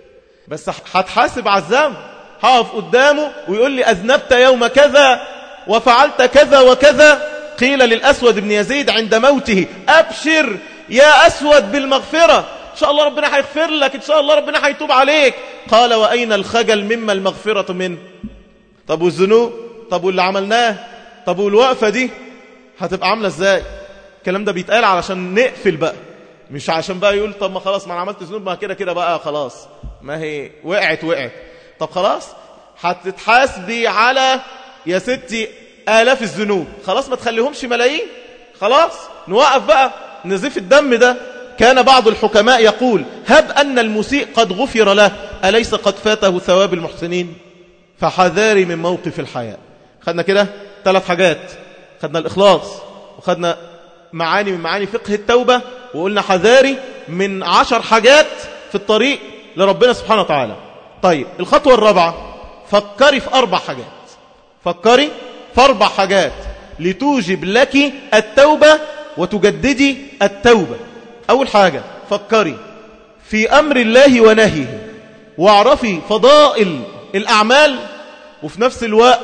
بس هتحاسب على الذنب هقف قدامه ويقول لي أذنبت يوم كذا وفعلت كذا وكذا قيل للأسود بن يزيد عند موته أبشر يا أسود بالمغفرة إن شاء الله ربنا هيغفر لك إن شاء الله ربنا هيتوب عليك قال وأين الخجل مما المغفرة منه طب والذنوب طب واللي عملناه طب والوقفة دي هتبقى عاملة ازاي الكلام ده بيتقال علشان نقفل بقى مش عشان بقى يقول طب ما خلاص ما انا عملت ذنوب ما كده كده بقى خلاص ما هي وقعت وقعت طب خلاص هتتحاسبي على يا ستي آلاف الذنوب خلاص ما تخليهمش ملايين خلاص نوقف بقى نزيف الدم ده كان بعض الحكماء يقول هب أن المسيء قد غفر له أليس قد فاته ثواب المحسنين فحذاري من موقف الحياة خدنا كده ثلاث حاجات خدنا الإخلاص وخدنا معاني من معاني فقه التوبة وقلنا حذاري من عشر حاجات في الطريق لربنا سبحانه وتعالى طيب الخطوة الرابعة فكري في أربع حاجات فكري في أربع حاجات لتوجب لك التوبة وتجددي التوبة أول حاجة فكري في أمر الله ونهيه واعرفي فضائل الأعمال وفي نفس الوقت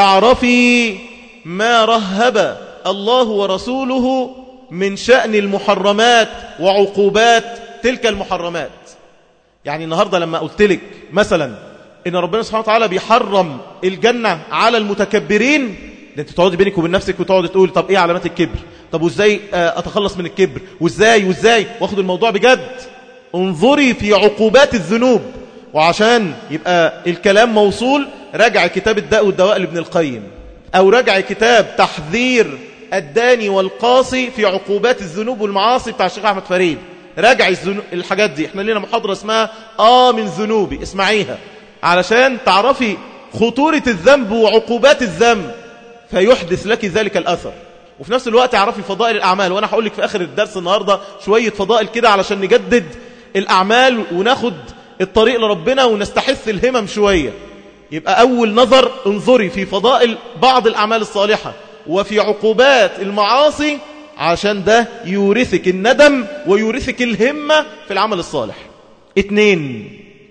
اعرفي ما رهب الله ورسوله من شأن المحرمات وعقوبات تلك المحرمات يعني النهاردة لما قلت لك مثلا إن ربنا سبحانه وتعالى بيحرم الجنة على المتكبرين ده انت تقعدي بينك وبين نفسك وتقعد تقول طب ايه علامات الكبر طب وازاي اتخلص من الكبر وازاي وازاي واخد الموضوع بجد انظري في عقوبات الذنوب وعشان يبقى الكلام موصول راجع كتاب الداء والدواء لابن القيم او راجع كتاب تحذير الداني والقاصي في عقوبات الذنوب والمعاصي بتاع الشيخ احمد فريد راجع الزنو... الحاجات دي احنا لنا محاضرة اسمها اه من ذنوبي اسمعيها علشان تعرفي خطورة الذنب وعقوبات الذنب فيحدث لك ذلك الأثر وفي نفس الوقت اعرفي فضائل الأعمال وأنا هقول لك في آخر الدرس النهاردة شوية فضائل كده علشان نجدد الأعمال وناخد الطريق لربنا ونستحث الهمم شوية يبقى أول نظر انظري في فضائل بعض الأعمال الصالحة وفي عقوبات المعاصي عشان ده يورثك الندم ويورثك الهمة في العمل الصالح اتنين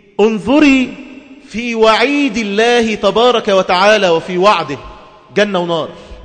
انظري في وعيد الله تبارك وتعالى وفي وعده جنة ونار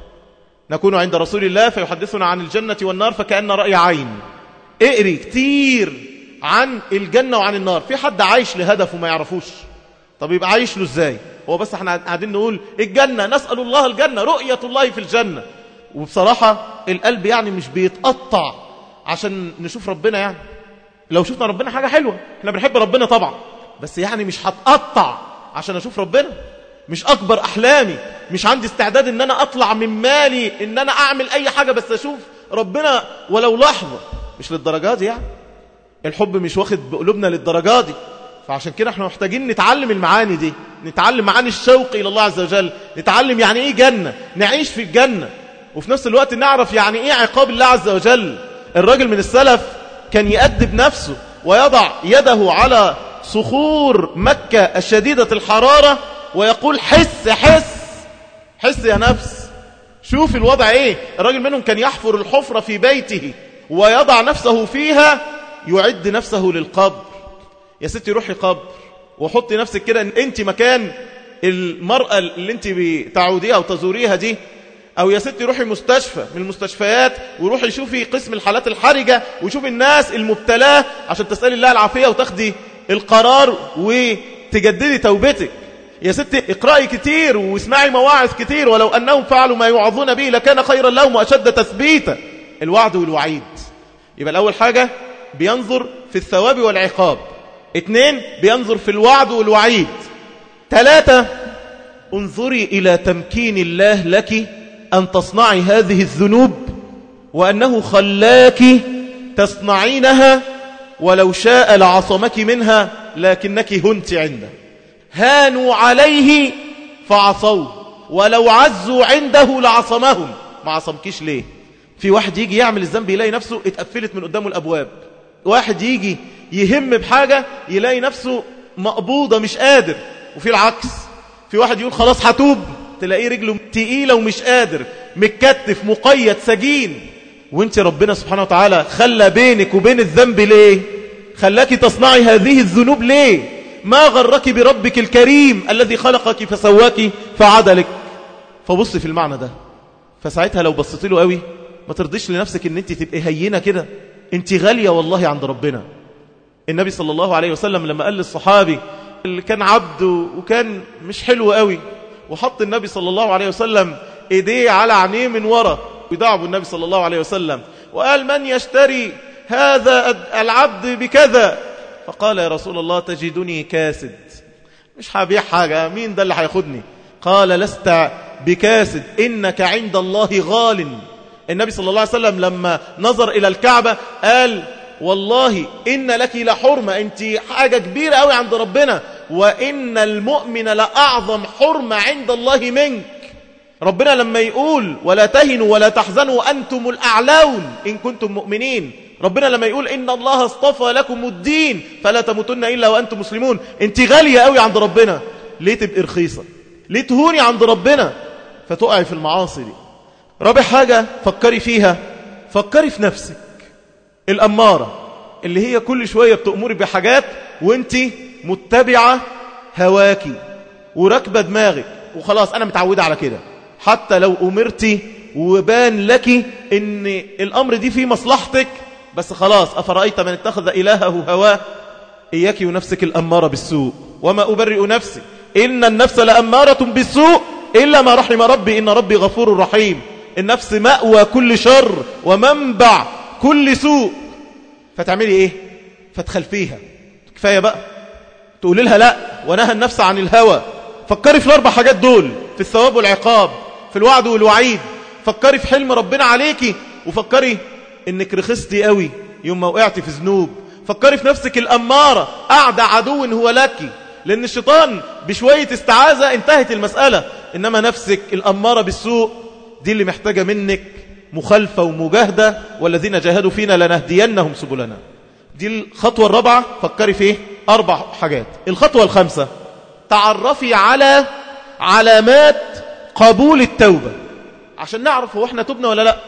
نكون عند رسول الله فيحدثنا عن الجنة والنار فكأن رأي عين اقري كتير عن الجنة وعن النار في حد عايش لهدف وما يعرفوش طب يبقى عايش له ازاي هو بس احنا قاعدين نقول الجنة نسأل الله الجنة رؤية الله في الجنة وبصراحة القلب يعني مش بيتقطع عشان نشوف ربنا يعني لو شفنا ربنا حاجة حلوة احنا بنحب ربنا طبعا بس يعني مش هتقطع عشان اشوف ربنا مش اكبر احلامي مش عندي استعداد ان انا اطلع من مالي ان انا اعمل اي حاجة بس اشوف ربنا ولو لحظة مش للدرجات دي يعني الحب مش واخد بقلوبنا للدرجات دي فعشان كده احنا محتاجين نتعلم المعاني دي نتعلم معاني الشوق الى الله عز وجل نتعلم يعني ايه جنة نعيش في الجنة وفي نفس الوقت نعرف يعني ايه عقاب الله عز وجل الراجل من السلف كان يأدب نفسه ويضع يده على صخور مكة الشديدة الحرارة ويقول حس حس حس يا نفس شوف الوضع ايه الراجل منهم كان يحفر الحفرة في بيته ويضع نفسه فيها يعد نفسه للقبر يا ستي روحي قبر وحطي نفسك كده ان انت مكان المرأة اللي انت بتعوديها وتزوريها دي او يا ستي روحي مستشفى من المستشفيات وروحي شوفي قسم الحالات الحرجة وشوفي الناس المبتلاه عشان تسألي الله العافية وتاخدي القرار وتجددي توبتك يا ستي اقرأي كتير واسمعي مواعظ كتير ولو أنهم فعلوا ما يوعظون به لكان خيرا لهم وأشد تثبيتا الوعد والوعيد يبقى الأول حاجة بينظر في الثواب والعقاب اثنين بينظر في الوعد والوعيد ثلاثة انظري إلى تمكين الله لك أن تصنعي هذه الذنوب وأنه خلاك تصنعينها ولو شاء لعصمك منها لكنك هنت عنده هانوا عليه فعصوه ولو عزوا عنده لعصمهم ما عصمكيش ليه في واحد يجي يعمل الذنب يلاقي نفسه اتقفلت من قدامه الأبواب واحد يجي يهم بحاجة يلاقي نفسه مقبوضة مش قادر وفي العكس في واحد يقول خلاص هتوب تلاقيه رجله تقيلة ومش قادر متكتف مقيد سجين وانت ربنا سبحانه وتعالى خلى بينك وبين الذنب ليه خلاك تصنعي هذه الذنوب ليه ما غرك بربك الكريم الذي خلقك فسواك فعدلك فبص في المعنى ده فساعتها لو بصيت له قوي ما ترضيش لنفسك ان انت تبقي هينة كده انت غالية والله عند ربنا النبي صلى الله عليه وسلم لما قال للصحابي اللي كان عبد وكان مش حلو قوي وحط النبي صلى الله عليه وسلم ايديه على عينيه من ورا ودعبوا النبي صلى الله عليه وسلم وقال من يشتري هذا العبد بكذا فقال يا رسول الله تجدني كاسد مش هبيع حاجة مين ده اللي هياخدني قال لست بكاسد إنك عند الله غال النبي صلى الله عليه وسلم لما نظر إلى الكعبة قال والله إن لك لحرمة أنت حاجة كبيرة قوي عند ربنا وإن المؤمن لأعظم حرمة عند الله منك ربنا لما يقول ولا تهنوا ولا تحزنوا أنتم الأعلون إن كنتم مؤمنين ربنا لما يقول إن الله اصطفى لكم الدين فلا تموتن إلا وأنتم مسلمون أنت غالية قوي عند ربنا ليه تبقى رخيصة ليه تهوني عند ربنا فتقعي في المعاصي دي رابع حاجة فكري فيها فكري في نفسك الأمارة اللي هي كل شوية بتأمري بحاجات وانت متبعة هواكي وراكبة دماغك وخلاص أنا متعودة على كده حتى لو أمرتي وبان لك ان الأمر دي في مصلحتك بس خلاص أفرأيت من اتخذ إلهه هواه إياك ونفسك الأمارة بالسوء وما أبرئ نفسي إن النفس لأمارة بالسوء إلا ما رحم ربي إن ربي غفور رحيم النفس مأوى كل شر ومنبع كل سوء فتعملي إيه فتخلفيها كفاية بقى تقولي لها لا ونهى النفس عن الهوى فكري في الأربع حاجات دول في الثواب والعقاب في الوعد والوعيد فكري في حلم ربنا عليكي وفكري انك رخصتي قوي يوم ما وقعتي في ذنوب فكري في نفسك الأمارة أعدى عدو هو لك لأن الشيطان بشوية استعاذة انتهت المسألة إنما نفسك الأمارة بالسوء دي اللي محتاجة منك مخالفة ومجاهدة والذين جاهدوا فينا لنهدينهم سبلنا دي الخطوة الرابعة فكري فيه أربع حاجات الخطوة الخامسة تعرفي على علامات قبول التوبة عشان نعرف هو احنا تبنا ولا لا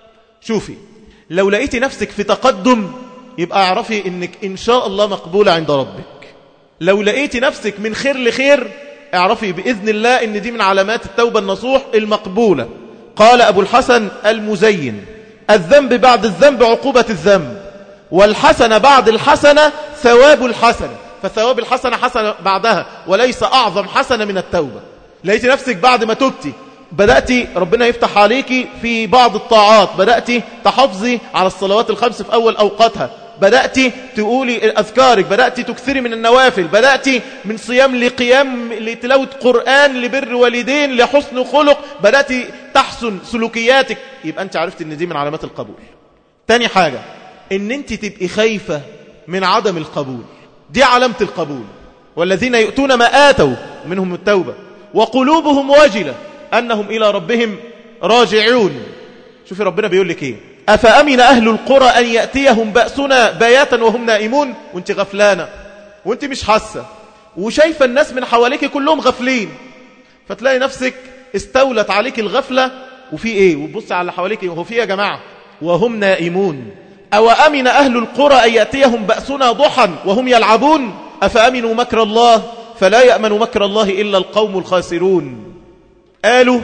شوفي لو لقيتي نفسك في تقدم يبقى اعرفي انك ان شاء الله مقبولة عند ربك لو لقيتي نفسك من خير لخير اعرفي بإذن الله ان دي من علامات التوبة النصوح المقبولة قال أبو الحسن المزين الذنب بعد الذنب عقوبة الذنب والحسنة بعد الحسنة ثواب الحسنة فثواب الحسنة حسنة بعدها وليس أعظم حسنة من التوبة لقيت نفسك بعد ما تبتي بدأت ربنا يفتح عليك في بعض الطاعات بدأت تحافظي على الصلوات الخمس في أول أوقاتها بدأت تقولي أذكارك بدأت تكثري من النوافل بدأت من صيام لقيام لتلاوة قرآن لبر والدين لحسن خلق بدأت تحسن سلوكياتك يبقى أنت عرفت أن دي من علامات القبول تاني حاجة أن أنت تبقي خايفة من عدم القبول دي علامة القبول والذين يؤتون ما آتوا منهم التوبة وقلوبهم واجلة أنهم إلى ربهم راجعون شوفي ربنا بيقول لك إيه أفأمن أهل القرى أن يأتيهم بأسنا بياتا وهم نائمون وانت غفلانة وانت مش حاسة وشايفة الناس من حواليك كلهم غفلين فتلاقي نفسك استولت عليك الغفلة وفي ايه وتبص على حواليك وهو في يا جماعة وهم نائمون أو أمن أهل القرى أن يأتيهم بأسنا ضحا وهم يلعبون أفأمنوا مكر الله فلا يأمن مكر الله إلا القوم الخاسرون قالوا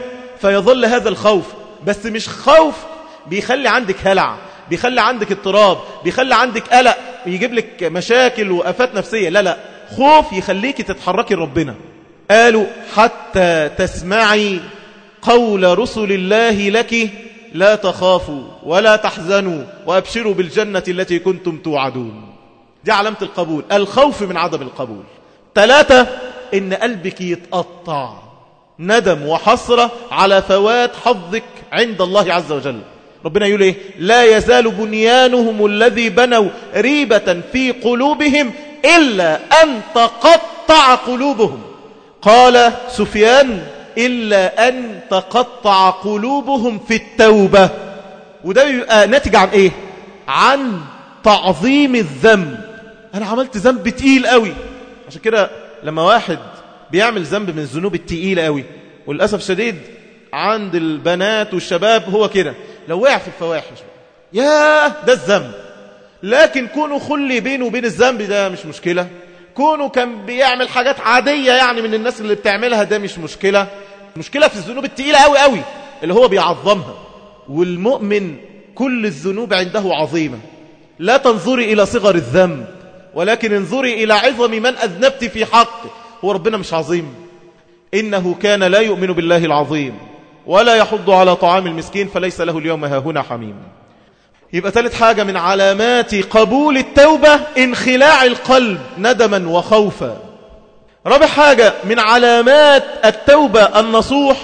فيظل هذا الخوف بس مش خوف بيخلي عندك هلع بيخلي عندك اضطراب بيخلي عندك قلق يجيب لك مشاكل وآفات نفسية لا لا خوف يخليك تتحركي لربنا قالوا حتى تسمعي قول رسل الله لك لا تخافوا ولا تحزنوا وأبشروا بالجنة التي كنتم توعدون دي علامة القبول الخوف من عدم القبول ثلاثة إن قلبك يتقطع ندم وحسرة على فوات حظك عند الله عز وجل ربنا يقول إيه لا يزال بنيانهم الذي بنوا ريبة في قلوبهم إلا أن تقطع قلوبهم قال سفيان إلا أن تقطع قلوبهم في التوبة وده بيبقى ناتج عن إيه عن تعظيم الذنب أنا عملت ذنب تقيل قوي عشان كده لما واحد بيعمل ذنب من الذنوب التقيلة قوي وللأسف شديد عند البنات والشباب هو كده لو وقع في الفواحش ياه ده الذنب لكن كونه خلي بينه وبين الذنب ده مش مشكلة كونه كان بيعمل حاجات عادية يعني من الناس اللي بتعملها ده مش مشكلة مشكلة في الذنوب التقيلة قوي قوي اللي هو بيعظمها والمؤمن كل الذنوب عنده عظيمة لا تنظري إلى صغر الذنب ولكن انظري إلى عظم من أذنبت في حقه هو ربنا مش عظيم إنه كان لا يؤمن بالله العظيم ولا يحض على طعام المسكين فليس له اليوم هاهنا حميم يبقى ثالث حاجة من علامات قبول التوبة انخلاع القلب ندما وخوفا رابع حاجة من علامات التوبة النصوح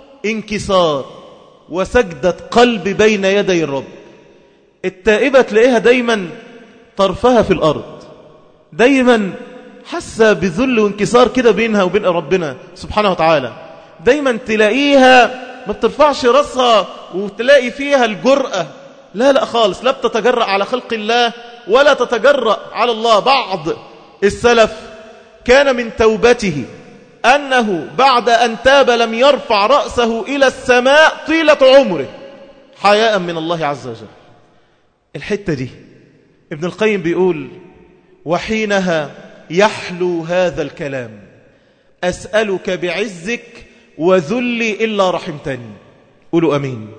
انكسار وسجدة قلب بين يدي الرب التائبة تلاقيها دايما طرفها في الأرض دايما حاسة بذل وانكسار كده بينها وبين ربنا سبحانه وتعالى دايما تلاقيها ما بترفعش راسها وتلاقي فيها الجرأة لا لا خالص لا بتتجرأ على خلق الله ولا تتجرأ على الله بعض السلف كان من توبته أنه بعد أن تاب لم يرفع رأسه إلى السماء طيلة عمره حياء من الله عز وجل الحتة دي ابن القيم بيقول وحينها يحلو هذا الكلام أسألك بعزك وذلي إلا رحمتني قولوا أمين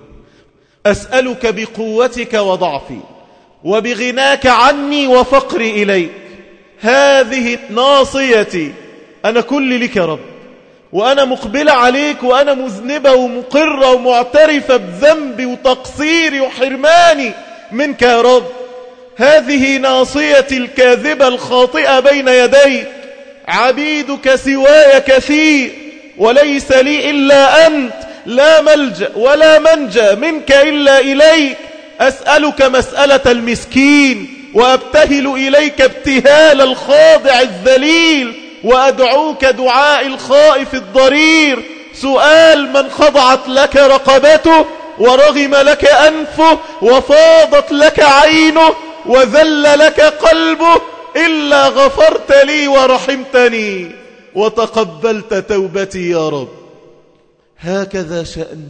أسألك بقوتك وضعفي وبغناك عني وفقري إليك هذه ناصيتي أنا كل لك يا رب وأنا مقبلة عليك وأنا مذنبة ومقرة ومعترفة بذنبي وتقصيري وحرماني منك يا رب هذه ناصيتي الكاذبة الخاطئة بين يديك عبيدك سواي كثير وليس لي إلا أنت لا ملجأ ولا منجى منك إلا إليك أسألك مسألة المسكين وأبتهل إليك ابتهال الخاضع الذليل وأدعوك دعاء الخائف الضرير سؤال من خضعت لك رقبته ورغم لك أنفه وفاضت لك عينه وذل لك قلبه إلا غفرت لي ورحمتني وتقبلت توبتي يا رب هكذا شأن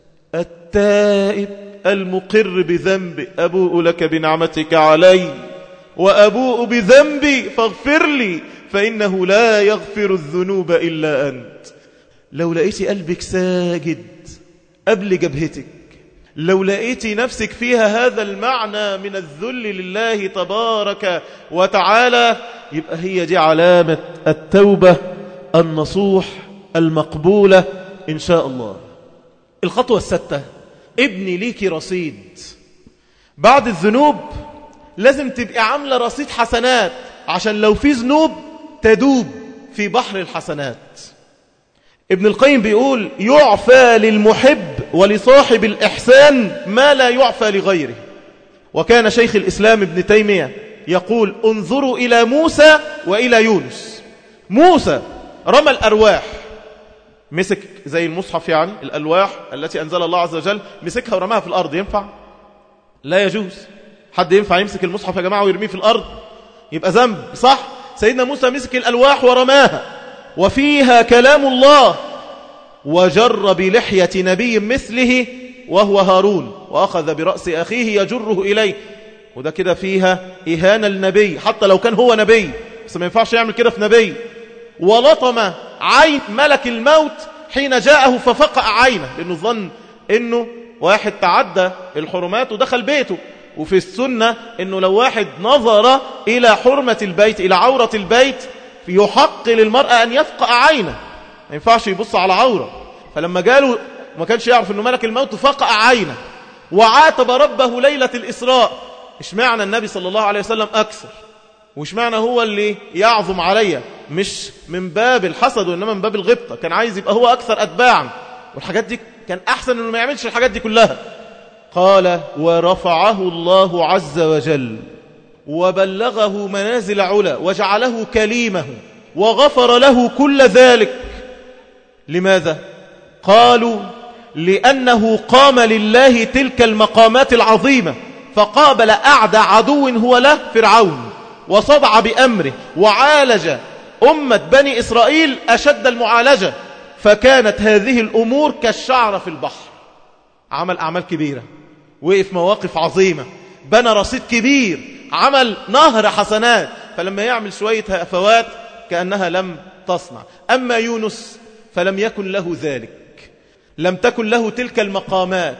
التائب المقر بذنبي أبوء لك بنعمتك علي وأبوء بذنبي فاغفر لي فإنه لا يغفر الذنوب إلا أنت لو لقيت قلبك ساجد قبل جبهتك لو لقيت نفسك فيها هذا المعنى من الذل لله تبارك وتعالى يبقى هي دي علامة التوبة النصوح المقبولة إن شاء الله الخطوة الستة ابني ليكي رصيد بعد الذنوب لازم تبقى عاملة رصيد حسنات عشان لو في ذنوب تدوب في بحر الحسنات ابن القيم بيقول يعفى للمحب ولصاحب الإحسان ما لا يعفى لغيره وكان شيخ الإسلام ابن تيمية يقول انظروا إلى موسى وإلى يونس موسى رمى الأرواح مسك زي المصحف يعني الألواح التي أنزل الله عز وجل مسكها ورماها في الأرض ينفع؟ لا يجوز حد ينفع يمسك المصحف يا جماعة ويرميه في الأرض يبقى ذنب صح؟ سيدنا موسى مسك الألواح ورماها وفيها كلام الله وجر بلحية نبي مثله وهو هارون وأخذ برأس أخيه يجره إليه وده كده فيها إهانة النبي حتى لو كان هو نبي بس ما ينفعش يعمل كده في نبي ولطم عين ملك الموت حين جاءه ففقأ عينه لأنه ظن أنه واحد تعدى الحرمات ودخل بيته وفي السنة أنه لو واحد نظر إلى حرمة البيت إلى عورة البيت يحق للمرأة أن يفقأ عينه ما ينفعش يبص على عورة فلما جاله ما كانش يعرف أنه ملك الموت فقأ عينه وعاتب ربه ليلة الإسراء اشمعنى النبي صلى الله عليه وسلم أكثر واشمعنى هو اللي يعظم عليا مش من باب الحسد وإنما من باب الغبطة كان عايز يبقى هو أكثر أتباعا والحاجات دي كان أحسن أنه ما يعملش الحاجات دي كلها قال ورفعه الله عز وجل وبلغه منازل علا وجعله كليمه وغفر له كل ذلك لماذا؟ قالوا لأنه قام لله تلك المقامات العظيمة فقابل أعدى عدو هو له فرعون وصدع بأمره وعالج أمة بني إسرائيل أشد المعالجة فكانت هذه الأمور كالشعر في البحر عمل أعمال كبيرة وقف مواقف عظيمة بنى رصيد كبير عمل نهر حسنات فلما يعمل شوية هفوات كأنها لم تصنع أما يونس فلم يكن له ذلك لم تكن له تلك المقامات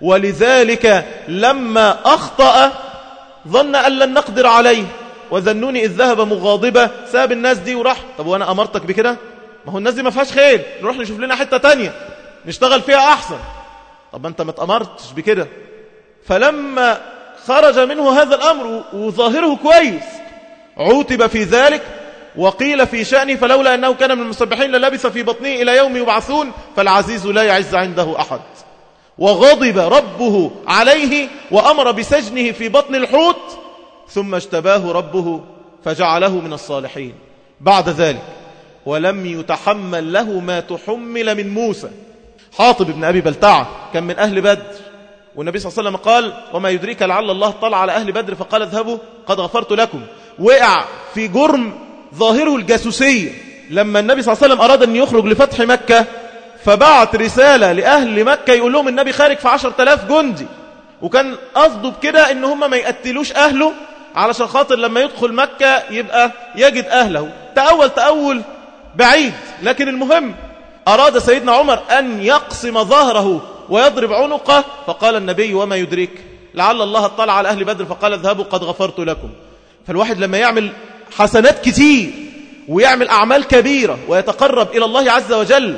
ولذلك لما أخطأ ظن أن لن نقدر عليه وذنوني إذ ذهب مغاضبة ساب الناس دي وراح طب وأنا أمرتك بكده ما هو الناس دي ما فيهاش خير نروح نشوف لنا حتة تانية نشتغل فيها أحسن طب أنت ما تأمرتش بكده فلما خرج منه هذا الأمر وظاهره كويس عوتب في ذلك وقيل في شأنه فلولا أنه كان من المسبحين للبث في بطنه إلى يوم يبعثون فالعزيز لا يعز عنده أحد وغضب ربه عليه وأمر بسجنه في بطن الحوت ثم اشتباه ربه فجعله من الصالحين بعد ذلك ولم يتحمل له ما تحمل من موسى حاطب بن أبي بلتعة كان من أهل بدر والنبي صلى الله عليه وسلم قال وما يدريك لعل الله طلع على أهل بدر فقال اذهبوا قد غفرت لكم وقع في جرم ظاهره الجاسوسية لما النبي صلى الله عليه وسلم أراد أن يخرج لفتح مكة فبعت رسالة لأهل مكة يقول لهم النبي خارج في عشر تلاف جندي وكان قصده بكده ان هم ما يقتلوش أهله علشان خاطر لما يدخل مكة يبقى يجد أهله تأول تأول بعيد لكن المهم أراد سيدنا عمر أن يقسم ظهره ويضرب عنقه فقال النبي وما يدريك لعل الله اطلع على أهل بدر فقال اذهبوا قد غفرت لكم فالواحد لما يعمل حسنات كتير ويعمل أعمال كبيرة ويتقرب إلى الله عز وجل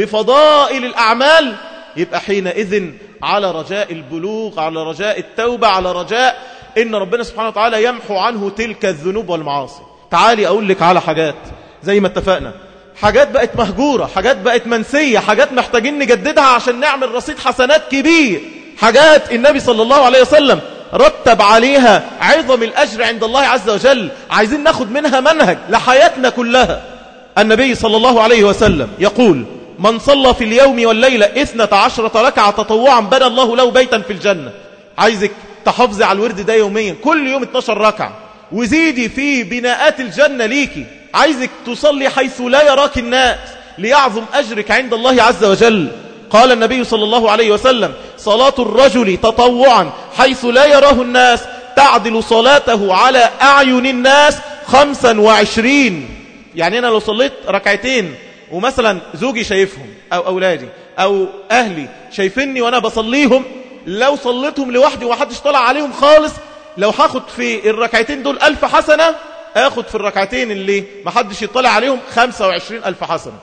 بفضائل الأعمال يبقى حينئذ على رجاء البلوغ على رجاء التوبة على رجاء إن ربنا سبحانه وتعالى يمحو عنه تلك الذنوب والمعاصي تعالي أقول لك على حاجات زي ما اتفقنا حاجات بقت مهجورة حاجات بقت منسية حاجات محتاجين نجددها عشان نعمل رصيد حسنات كبير حاجات النبي صلى الله عليه وسلم رتب عليها عظم الأجر عند الله عز وجل عايزين ناخد منها منهج لحياتنا كلها النبي صلى الله عليه وسلم يقول من صلى في اليوم والليلة إثنة عشرة ركعة تطوعا بنى الله له بيتا في الجنة عايزك تحافظي على الورد ده يوميا كل يوم 12 ركعة وزيدي في بناءات الجنة ليكي عايزك تصلي حيث لا يراك الناس ليعظم أجرك عند الله عز وجل قال النبي صلى الله عليه وسلم صلاة الرجل تطوعا حيث لا يراه الناس تعدل صلاته على أعين الناس خمسا وعشرين يعني أنا لو صليت ركعتين ومثلا زوجي شايفهم أو أولادي أو أهلي شايفيني وأنا بصليهم لو صليتهم لوحدي ومحدش طلع عليهم خالص لو هاخد في الركعتين دول ألف حسنة اخد في الركعتين اللي محدش يطلع عليهم خمسة وعشرين ألف حسنة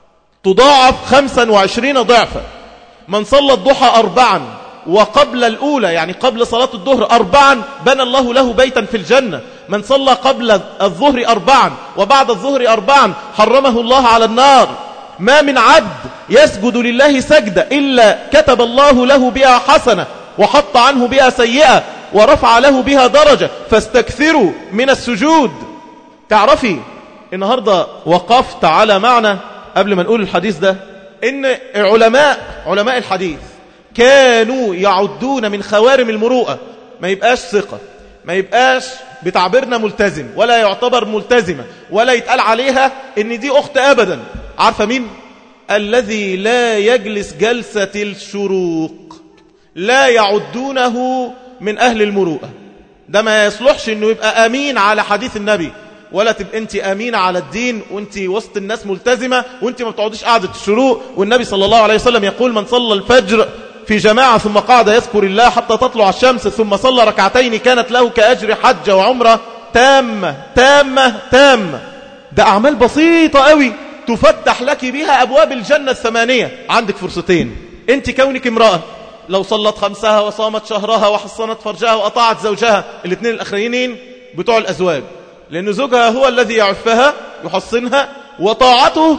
تضاعف خمسا وعشرين ضعفا من صلى الضحى أربعا وقبل الأولى يعني قبل صلاة الظهر أربعا بنى الله له بيتا في الجنة من صلى قبل الظهر أربعا وبعد الظهر أربعا حرمه الله على النار ما من عبد يسجد لله سجدة إلا كتب الله له بها حسنة وحط عنه بها سيئة ورفع له بها درجة فاستكثروا من السجود تعرفي النهاردة وقفت على معنى قبل ما نقول الحديث ده إن علماء علماء الحديث كانوا يعدون من خوارم المروءة ما يبقاش ثقة ما يبقاش بتعبيرنا ملتزم ولا يعتبر ملتزمة ولا يتقال عليها ان دي اخت ابدا عارفة مين الذي لا يجلس جلسة الشروق لا يعدونه من اهل المروءة ده ما يصلحش انه يبقى امين على حديث النبي ولا تبقى انت امينه على الدين وانت وسط الناس ملتزمه وانت ما بتقعديش قعده الشروق والنبي صلى الله عليه وسلم يقول من صلى الفجر في جماعة ثم قعد يذكر الله حتى تطلع الشمس ثم صلى ركعتين كانت له كأجر حج وعمرة تامة تامة تامة ده أعمال بسيطة قوي تفتح لك بها أبواب الجنة الثمانية عندك فرصتين أنت كونك امرأة لو صلت خمسها وصامت شهرها وحصنت فرجها وأطاعت زوجها الاثنين الأخرين بتوع الأزواج لأن زوجها هو الذي يعفها يحصنها وطاعته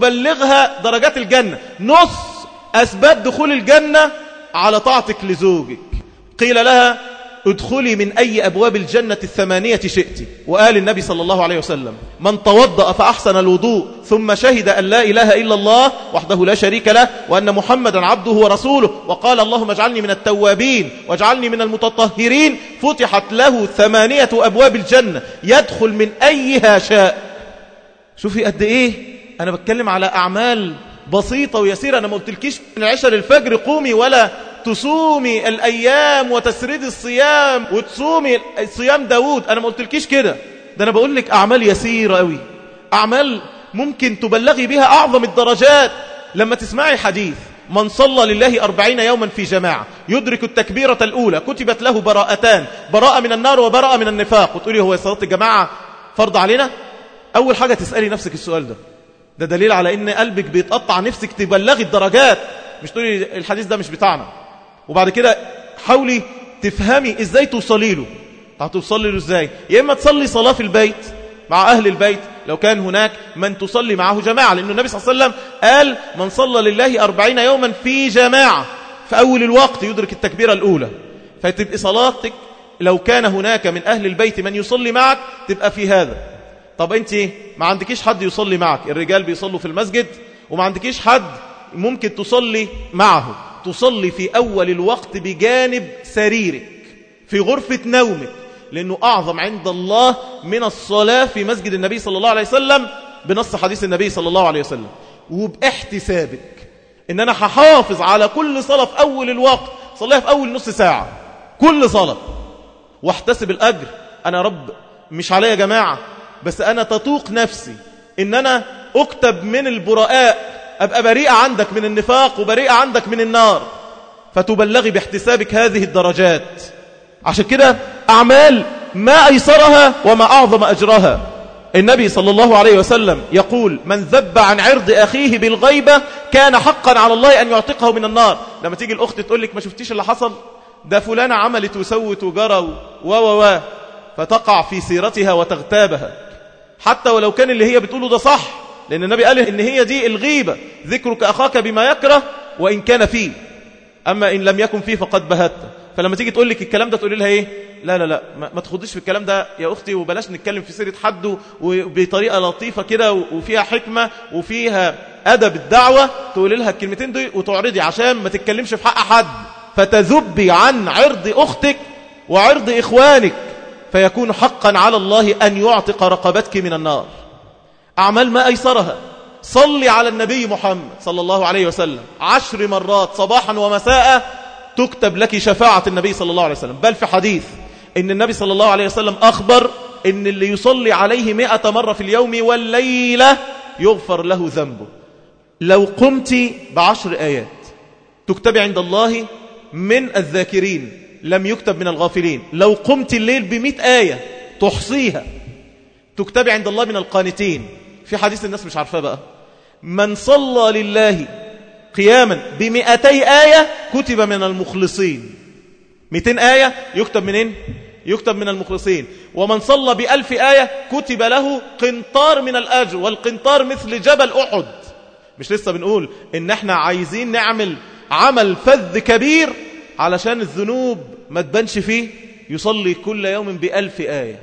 تبلغها درجات الجنة نص أسباب دخول الجنة على طاعتك لزوجك قيل لها ادخلي من أي أبواب الجنة الثمانية شئت وقال النبي صلى الله عليه وسلم من توضأ فأحسن الوضوء ثم شهد أن لا إله إلا الله وحده لا شريك له وأن محمدا عبده ورسوله وقال اللهم اجعلني من التوابين واجعلني من المتطهرين فتحت له ثمانية أبواب الجنة يدخل من أيها شاء شوفي قد إيه أنا بتكلم على أعمال بسيطة ويسيرة أنا ما قلتلكيش من العشاء للفجر قومي ولا تصومي الأيام وتسريد الصيام وتصومي صيام داود أنا ما قلتلكيش كده ده أنا بقول لك أعمال يسيرة قوي أعمال ممكن تبلغي بها أعظم الدرجات لما تسمعي حديث من صلى لله أربعين يوما في جماعة يدرك التكبيرة الأولى كتبت له براءتان براءة من النار وبراءة من النفاق وتقولي هو صلاة الجماعة فرض علينا أول حاجة تسألي نفسك السؤال ده ده دليل على ان قلبك بيتقطع نفسك تبلغي الدرجات مش تقولي الحديث ده مش بتاعنا وبعد كده حاولي تفهمي ازاي توصلي له هتوصلي له ازاي يا اما تصلي صلاة في البيت مع اهل البيت لو كان هناك من تصلي معه جماعة لأن النبي صلى الله عليه وسلم قال من صلى لله أربعين يوما في جماعة في أول الوقت يدرك التكبيرة الأولى فتبقى صلاتك لو كان هناك من أهل البيت من يصلي معك تبقى في هذا طب انت ما عندكيش حد يصلي معك الرجال بيصلوا في المسجد وما عندكيش حد ممكن تصلي معه تصلي في أول الوقت بجانب سريرك في غرفة نومك لأنه أعظم عند الله من الصلاة في مسجد النبي صلى الله عليه وسلم بنص حديث النبي صلى الله عليه وسلم وباحتسابك إن أنا هحافظ على كل صلاة في أول الوقت صليها في أول نص ساعة كل صلاة واحتسب الأجر أنا رب مش عليا جماعة بس أنا تطوق نفسي إن أنا أكتب من البراء أبقى بريئة عندك من النفاق وبريئة عندك من النار فتبلغي باحتسابك هذه الدرجات عشان كده أعمال ما أيسرها وما أعظم أجرها النبي صلى الله عليه وسلم يقول من ذب عن عرض أخيه بالغيبة كان حقا على الله أن يعتقه من النار لما تيجي الأخت تقول لك ما شفتيش اللي حصل ده فلانة عملت وسوت وجرى و و و فتقع في سيرتها وتغتابها حتى ولو كان اللي هي بتقوله ده صح لأن النبي قال إن هي دي الغيبة ذكرك أخاك بما يكره وإن كان فيه أما إن لم يكن فيه فقد بهت فلما تيجي تقول لك الكلام ده تقول لها إيه لا لا لا ما تخضيش في الكلام ده يا أختي وبلاش نتكلم في سيرة حد وبطريقة لطيفة كده وفيها حكمة وفيها أدب الدعوة تقول لها الكلمتين دي وتعرضي عشان ما تتكلمش في حق حد فتذبي عن عرض أختك وعرض إخوانك فيكون حقا على الله أن يعتق رقبتك من النار أعمال ما أيسرها صلي على النبي محمد صلى الله عليه وسلم عشر مرات صباحا ومساء تكتب لك شفاعة النبي صلى الله عليه وسلم بل في حديث إن النبي صلى الله عليه وسلم أخبر إن اللي يصلي عليه مئة مرة في اليوم والليلة يغفر له ذنبه لو قمت بعشر آيات تكتب عند الله من الذاكرين لم يكتب من الغافلين لو قمت الليل بمئة آية تحصيها تكتب عند الله من القانتين في حديث الناس مش عارفاه بقى من صلى لله قياما بمئتي آية كتب من المخلصين مئتين آية يكتب منين؟ يكتب من المخلصين ومن صلى بألف آية كتب له قنطار من الأجر والقنطار مثل جبل أحد مش لسه بنقول إن احنا عايزين نعمل عمل فذ كبير علشان الذنوب ما تبانش فيه يصلي كل يوم بألف آية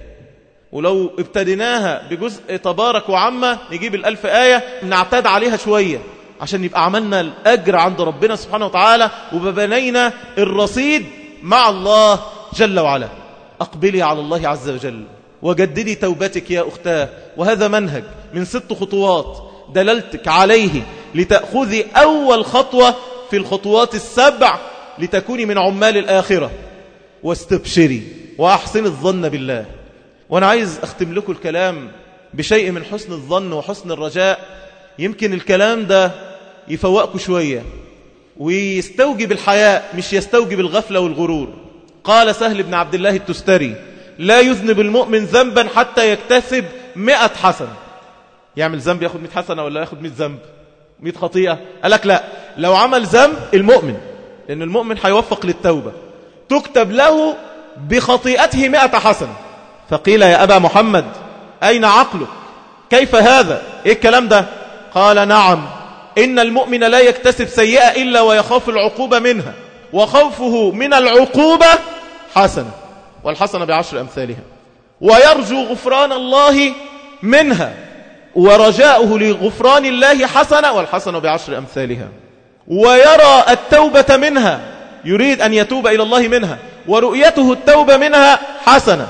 ولو ابتديناها بجزء تبارك وعامة نجيب الألف آية نعتاد عليها شوية عشان يبقى عملنا الأجر عند ربنا سبحانه وتعالى وببنينا الرصيد مع الله جل وعلا أقبلي على الله عز وجل وجددي توبتك يا أختاه وهذا منهج من ست خطوات دللتك عليه لتأخذي أول خطوة في الخطوات السبع لتكوني من عمال الآخرة واستبشري وأحسن الظن بالله وأنا عايز أختم لكم الكلام بشيء من حسن الظن وحسن الرجاء يمكن الكلام ده يفوقكم شوية ويستوجب الحياء مش يستوجب الغفلة والغرور قال سهل بن عبد الله التستري لا يذنب المؤمن ذنبا حتى يكتسب مئة حسنة يعمل ذنب ياخد مئة حسنة ولا ياخد مئة ذنب مئة خطيئة قال لك لا لو عمل ذنب المؤمن لأن المؤمن هيوفق للتوبة تكتب له بخطيئته مئة حسنة فقيل يا أبا محمد أين عقلك كيف هذا إيه الكلام ده قال نعم إن المؤمن لا يكتسب سيئة إلا ويخاف العقوبة منها وخوفه من العقوبة حسنة والحسنة بعشر أمثالها ويرجو غفران الله منها ورجاؤه لغفران الله حسنة والحسنة بعشر أمثالها ويرى التوبة منها يريد أن يتوب إلى الله منها ورؤيته التوبة منها حسنة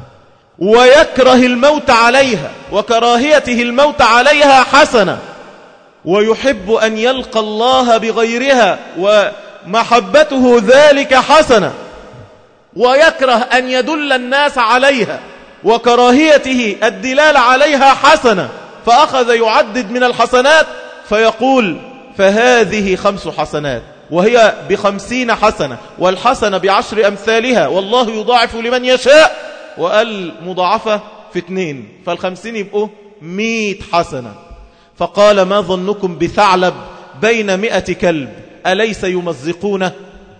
ويكره الموت عليها وكراهيته الموت عليها حسنة ويحب أن يلقى الله بغيرها ومحبته ذلك حسنة ويكره أن يدل الناس عليها وكراهيته الدلال عليها حسنة فأخذ يعدد من الحسنات فيقول فهذه خمس حسنات وهي بخمسين حسنة والحسنة بعشر أمثالها والله يضاعف لمن يشاء وقال مضاعفة في اثنين فالخمسين يبقوا مئة حسنة فقال ما ظنكم بثعلب بين مئة كلب أليس يمزقونه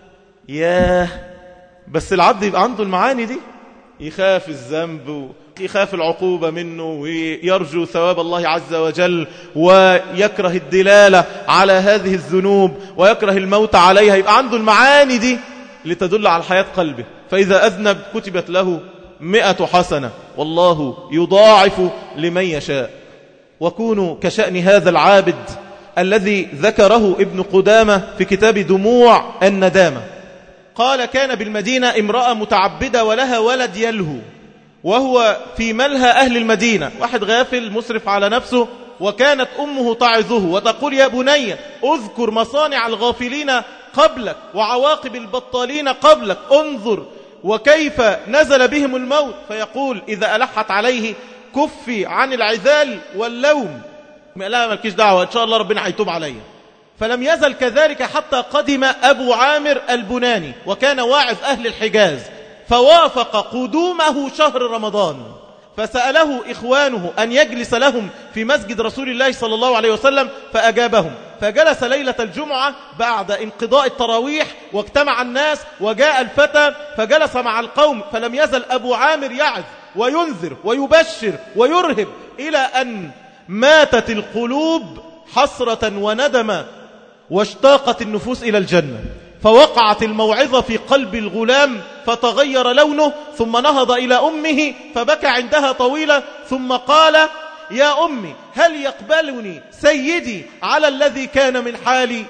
ياه بس العبد يبقى عنده المعاني دي يخاف الذنب يخاف العقوبة منه ويرجو ثواب الله عز وجل ويكره الدلالة على هذه الذنوب ويكره الموت عليها يبقى عنده المعاني دي لتدل على حياة قلبه فإذا أذنب كتبت له مئة حسنة والله يضاعف لمن يشاء وكونوا كشأن هذا العابد الذي ذكره ابن قدامة في كتاب دموع الندامة قال كان بالمدينة امرأة متعبدة ولها ولد يلهو وهو في ملهى أهل المدينة واحد غافل مسرف على نفسه وكانت أمه تعظه وتقول يا بني أذكر مصانع الغافلين قبلك وعواقب البطالين قبلك انظر وكيف نزل بهم الموت فيقول إذا ألحت عليه كفي عن العذال واللوم لا مالكيش دعوة إن شاء الله ربنا هيتوب عليا فلم يزل كذلك حتى قدم أبو عامر البناني وكان واعظ أهل الحجاز فوافق قدومه شهر رمضان فسأله إخوانه أن يجلس لهم في مسجد رسول الله صلى الله عليه وسلم فأجابهم فجلس ليلة الجمعة بعد انقضاء التراويح واجتمع الناس وجاء الفتى فجلس مع القوم فلم يزل أبو عامر يعظ وينذر ويبشر ويرهب إلى أن ماتت القلوب حسرة وندما واشتاقت النفوس إلى الجنة فوقعت الموعظة في قلب الغلام فتغير لونه ثم نهض إلى أمه فبكى عندها طويلة ثم قال يا أمي هل يقبلني سيدي على الذي كان من حالي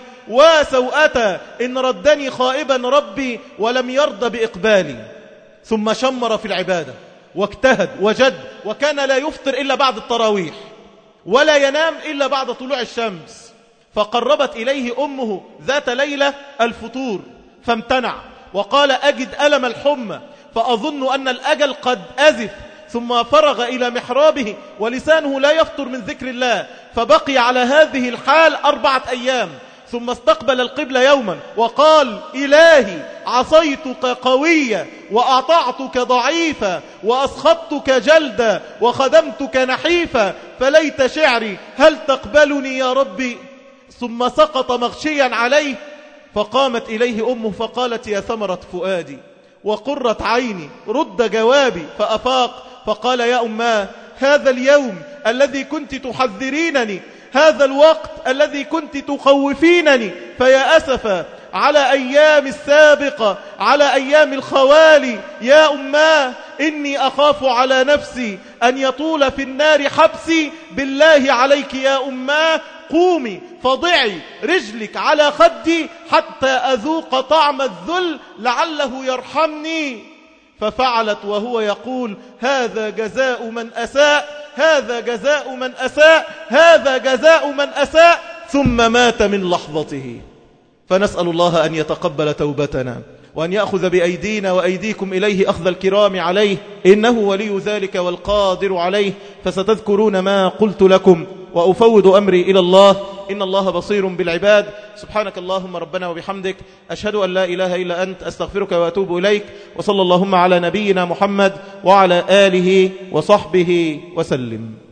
وسوءة إن ردني خائبا ربي ولم يرضى بإقبالي ثم شمر في العبادة واجتهد وجد وكان لا يفطر إلا بعد التراويح ولا ينام إلا بعد طلوع الشمس فقربت إليه أمه ذات ليلة الفطور فامتنع وقال أجد ألم الحمى فأظن أن الأجل قد أزف ثم فرغ إلى محرابه ولسانه لا يفطر من ذكر الله فبقي على هذه الحال أربعة أيام ثم استقبل القبل يوما وقال إلهي عصيتك قوية وأطعتك ضعيفة وأسخطتك جلدا وخدمتك نحيفا فليت شعري هل تقبلني يا ربي ثم سقط مغشيا عليه فقامت إليه أمه فقالت يا ثمرة فؤادي وقرت عيني رد جوابي فأفاق فقال يا أماه هذا اليوم الذي كنت تحذرينني هذا الوقت الذي كنت تخوفينني فيا أسفا على أيام السابقة على أيام الخوالي يا أماه إني أخاف على نفسي أن يطول في النار حبسي بالله عليك يا أماه قومي فضعي رجلك على خدي حتى أذوق طعم الذل لعله يرحمني ففعلت وهو يقول هذا جزاء من أساء هذا جزاء من أساء هذا جزاء من أساء ثم مات من لحظته فنسأل الله أن يتقبل توبتنا وأن يأخذ بأيدينا وأيديكم إليه أخذ الكرام عليه إنه ولي ذلك والقادر عليه فستذكرون ما قلت لكم وأفوض أمري إلى الله إن الله بصير بالعباد سبحانك اللهم ربنا وبحمدك أشهد أن لا إله إلا أنت أستغفرك وأتوب إليك وصلى اللهم على نبينا محمد وعلى آله وصحبه وسلم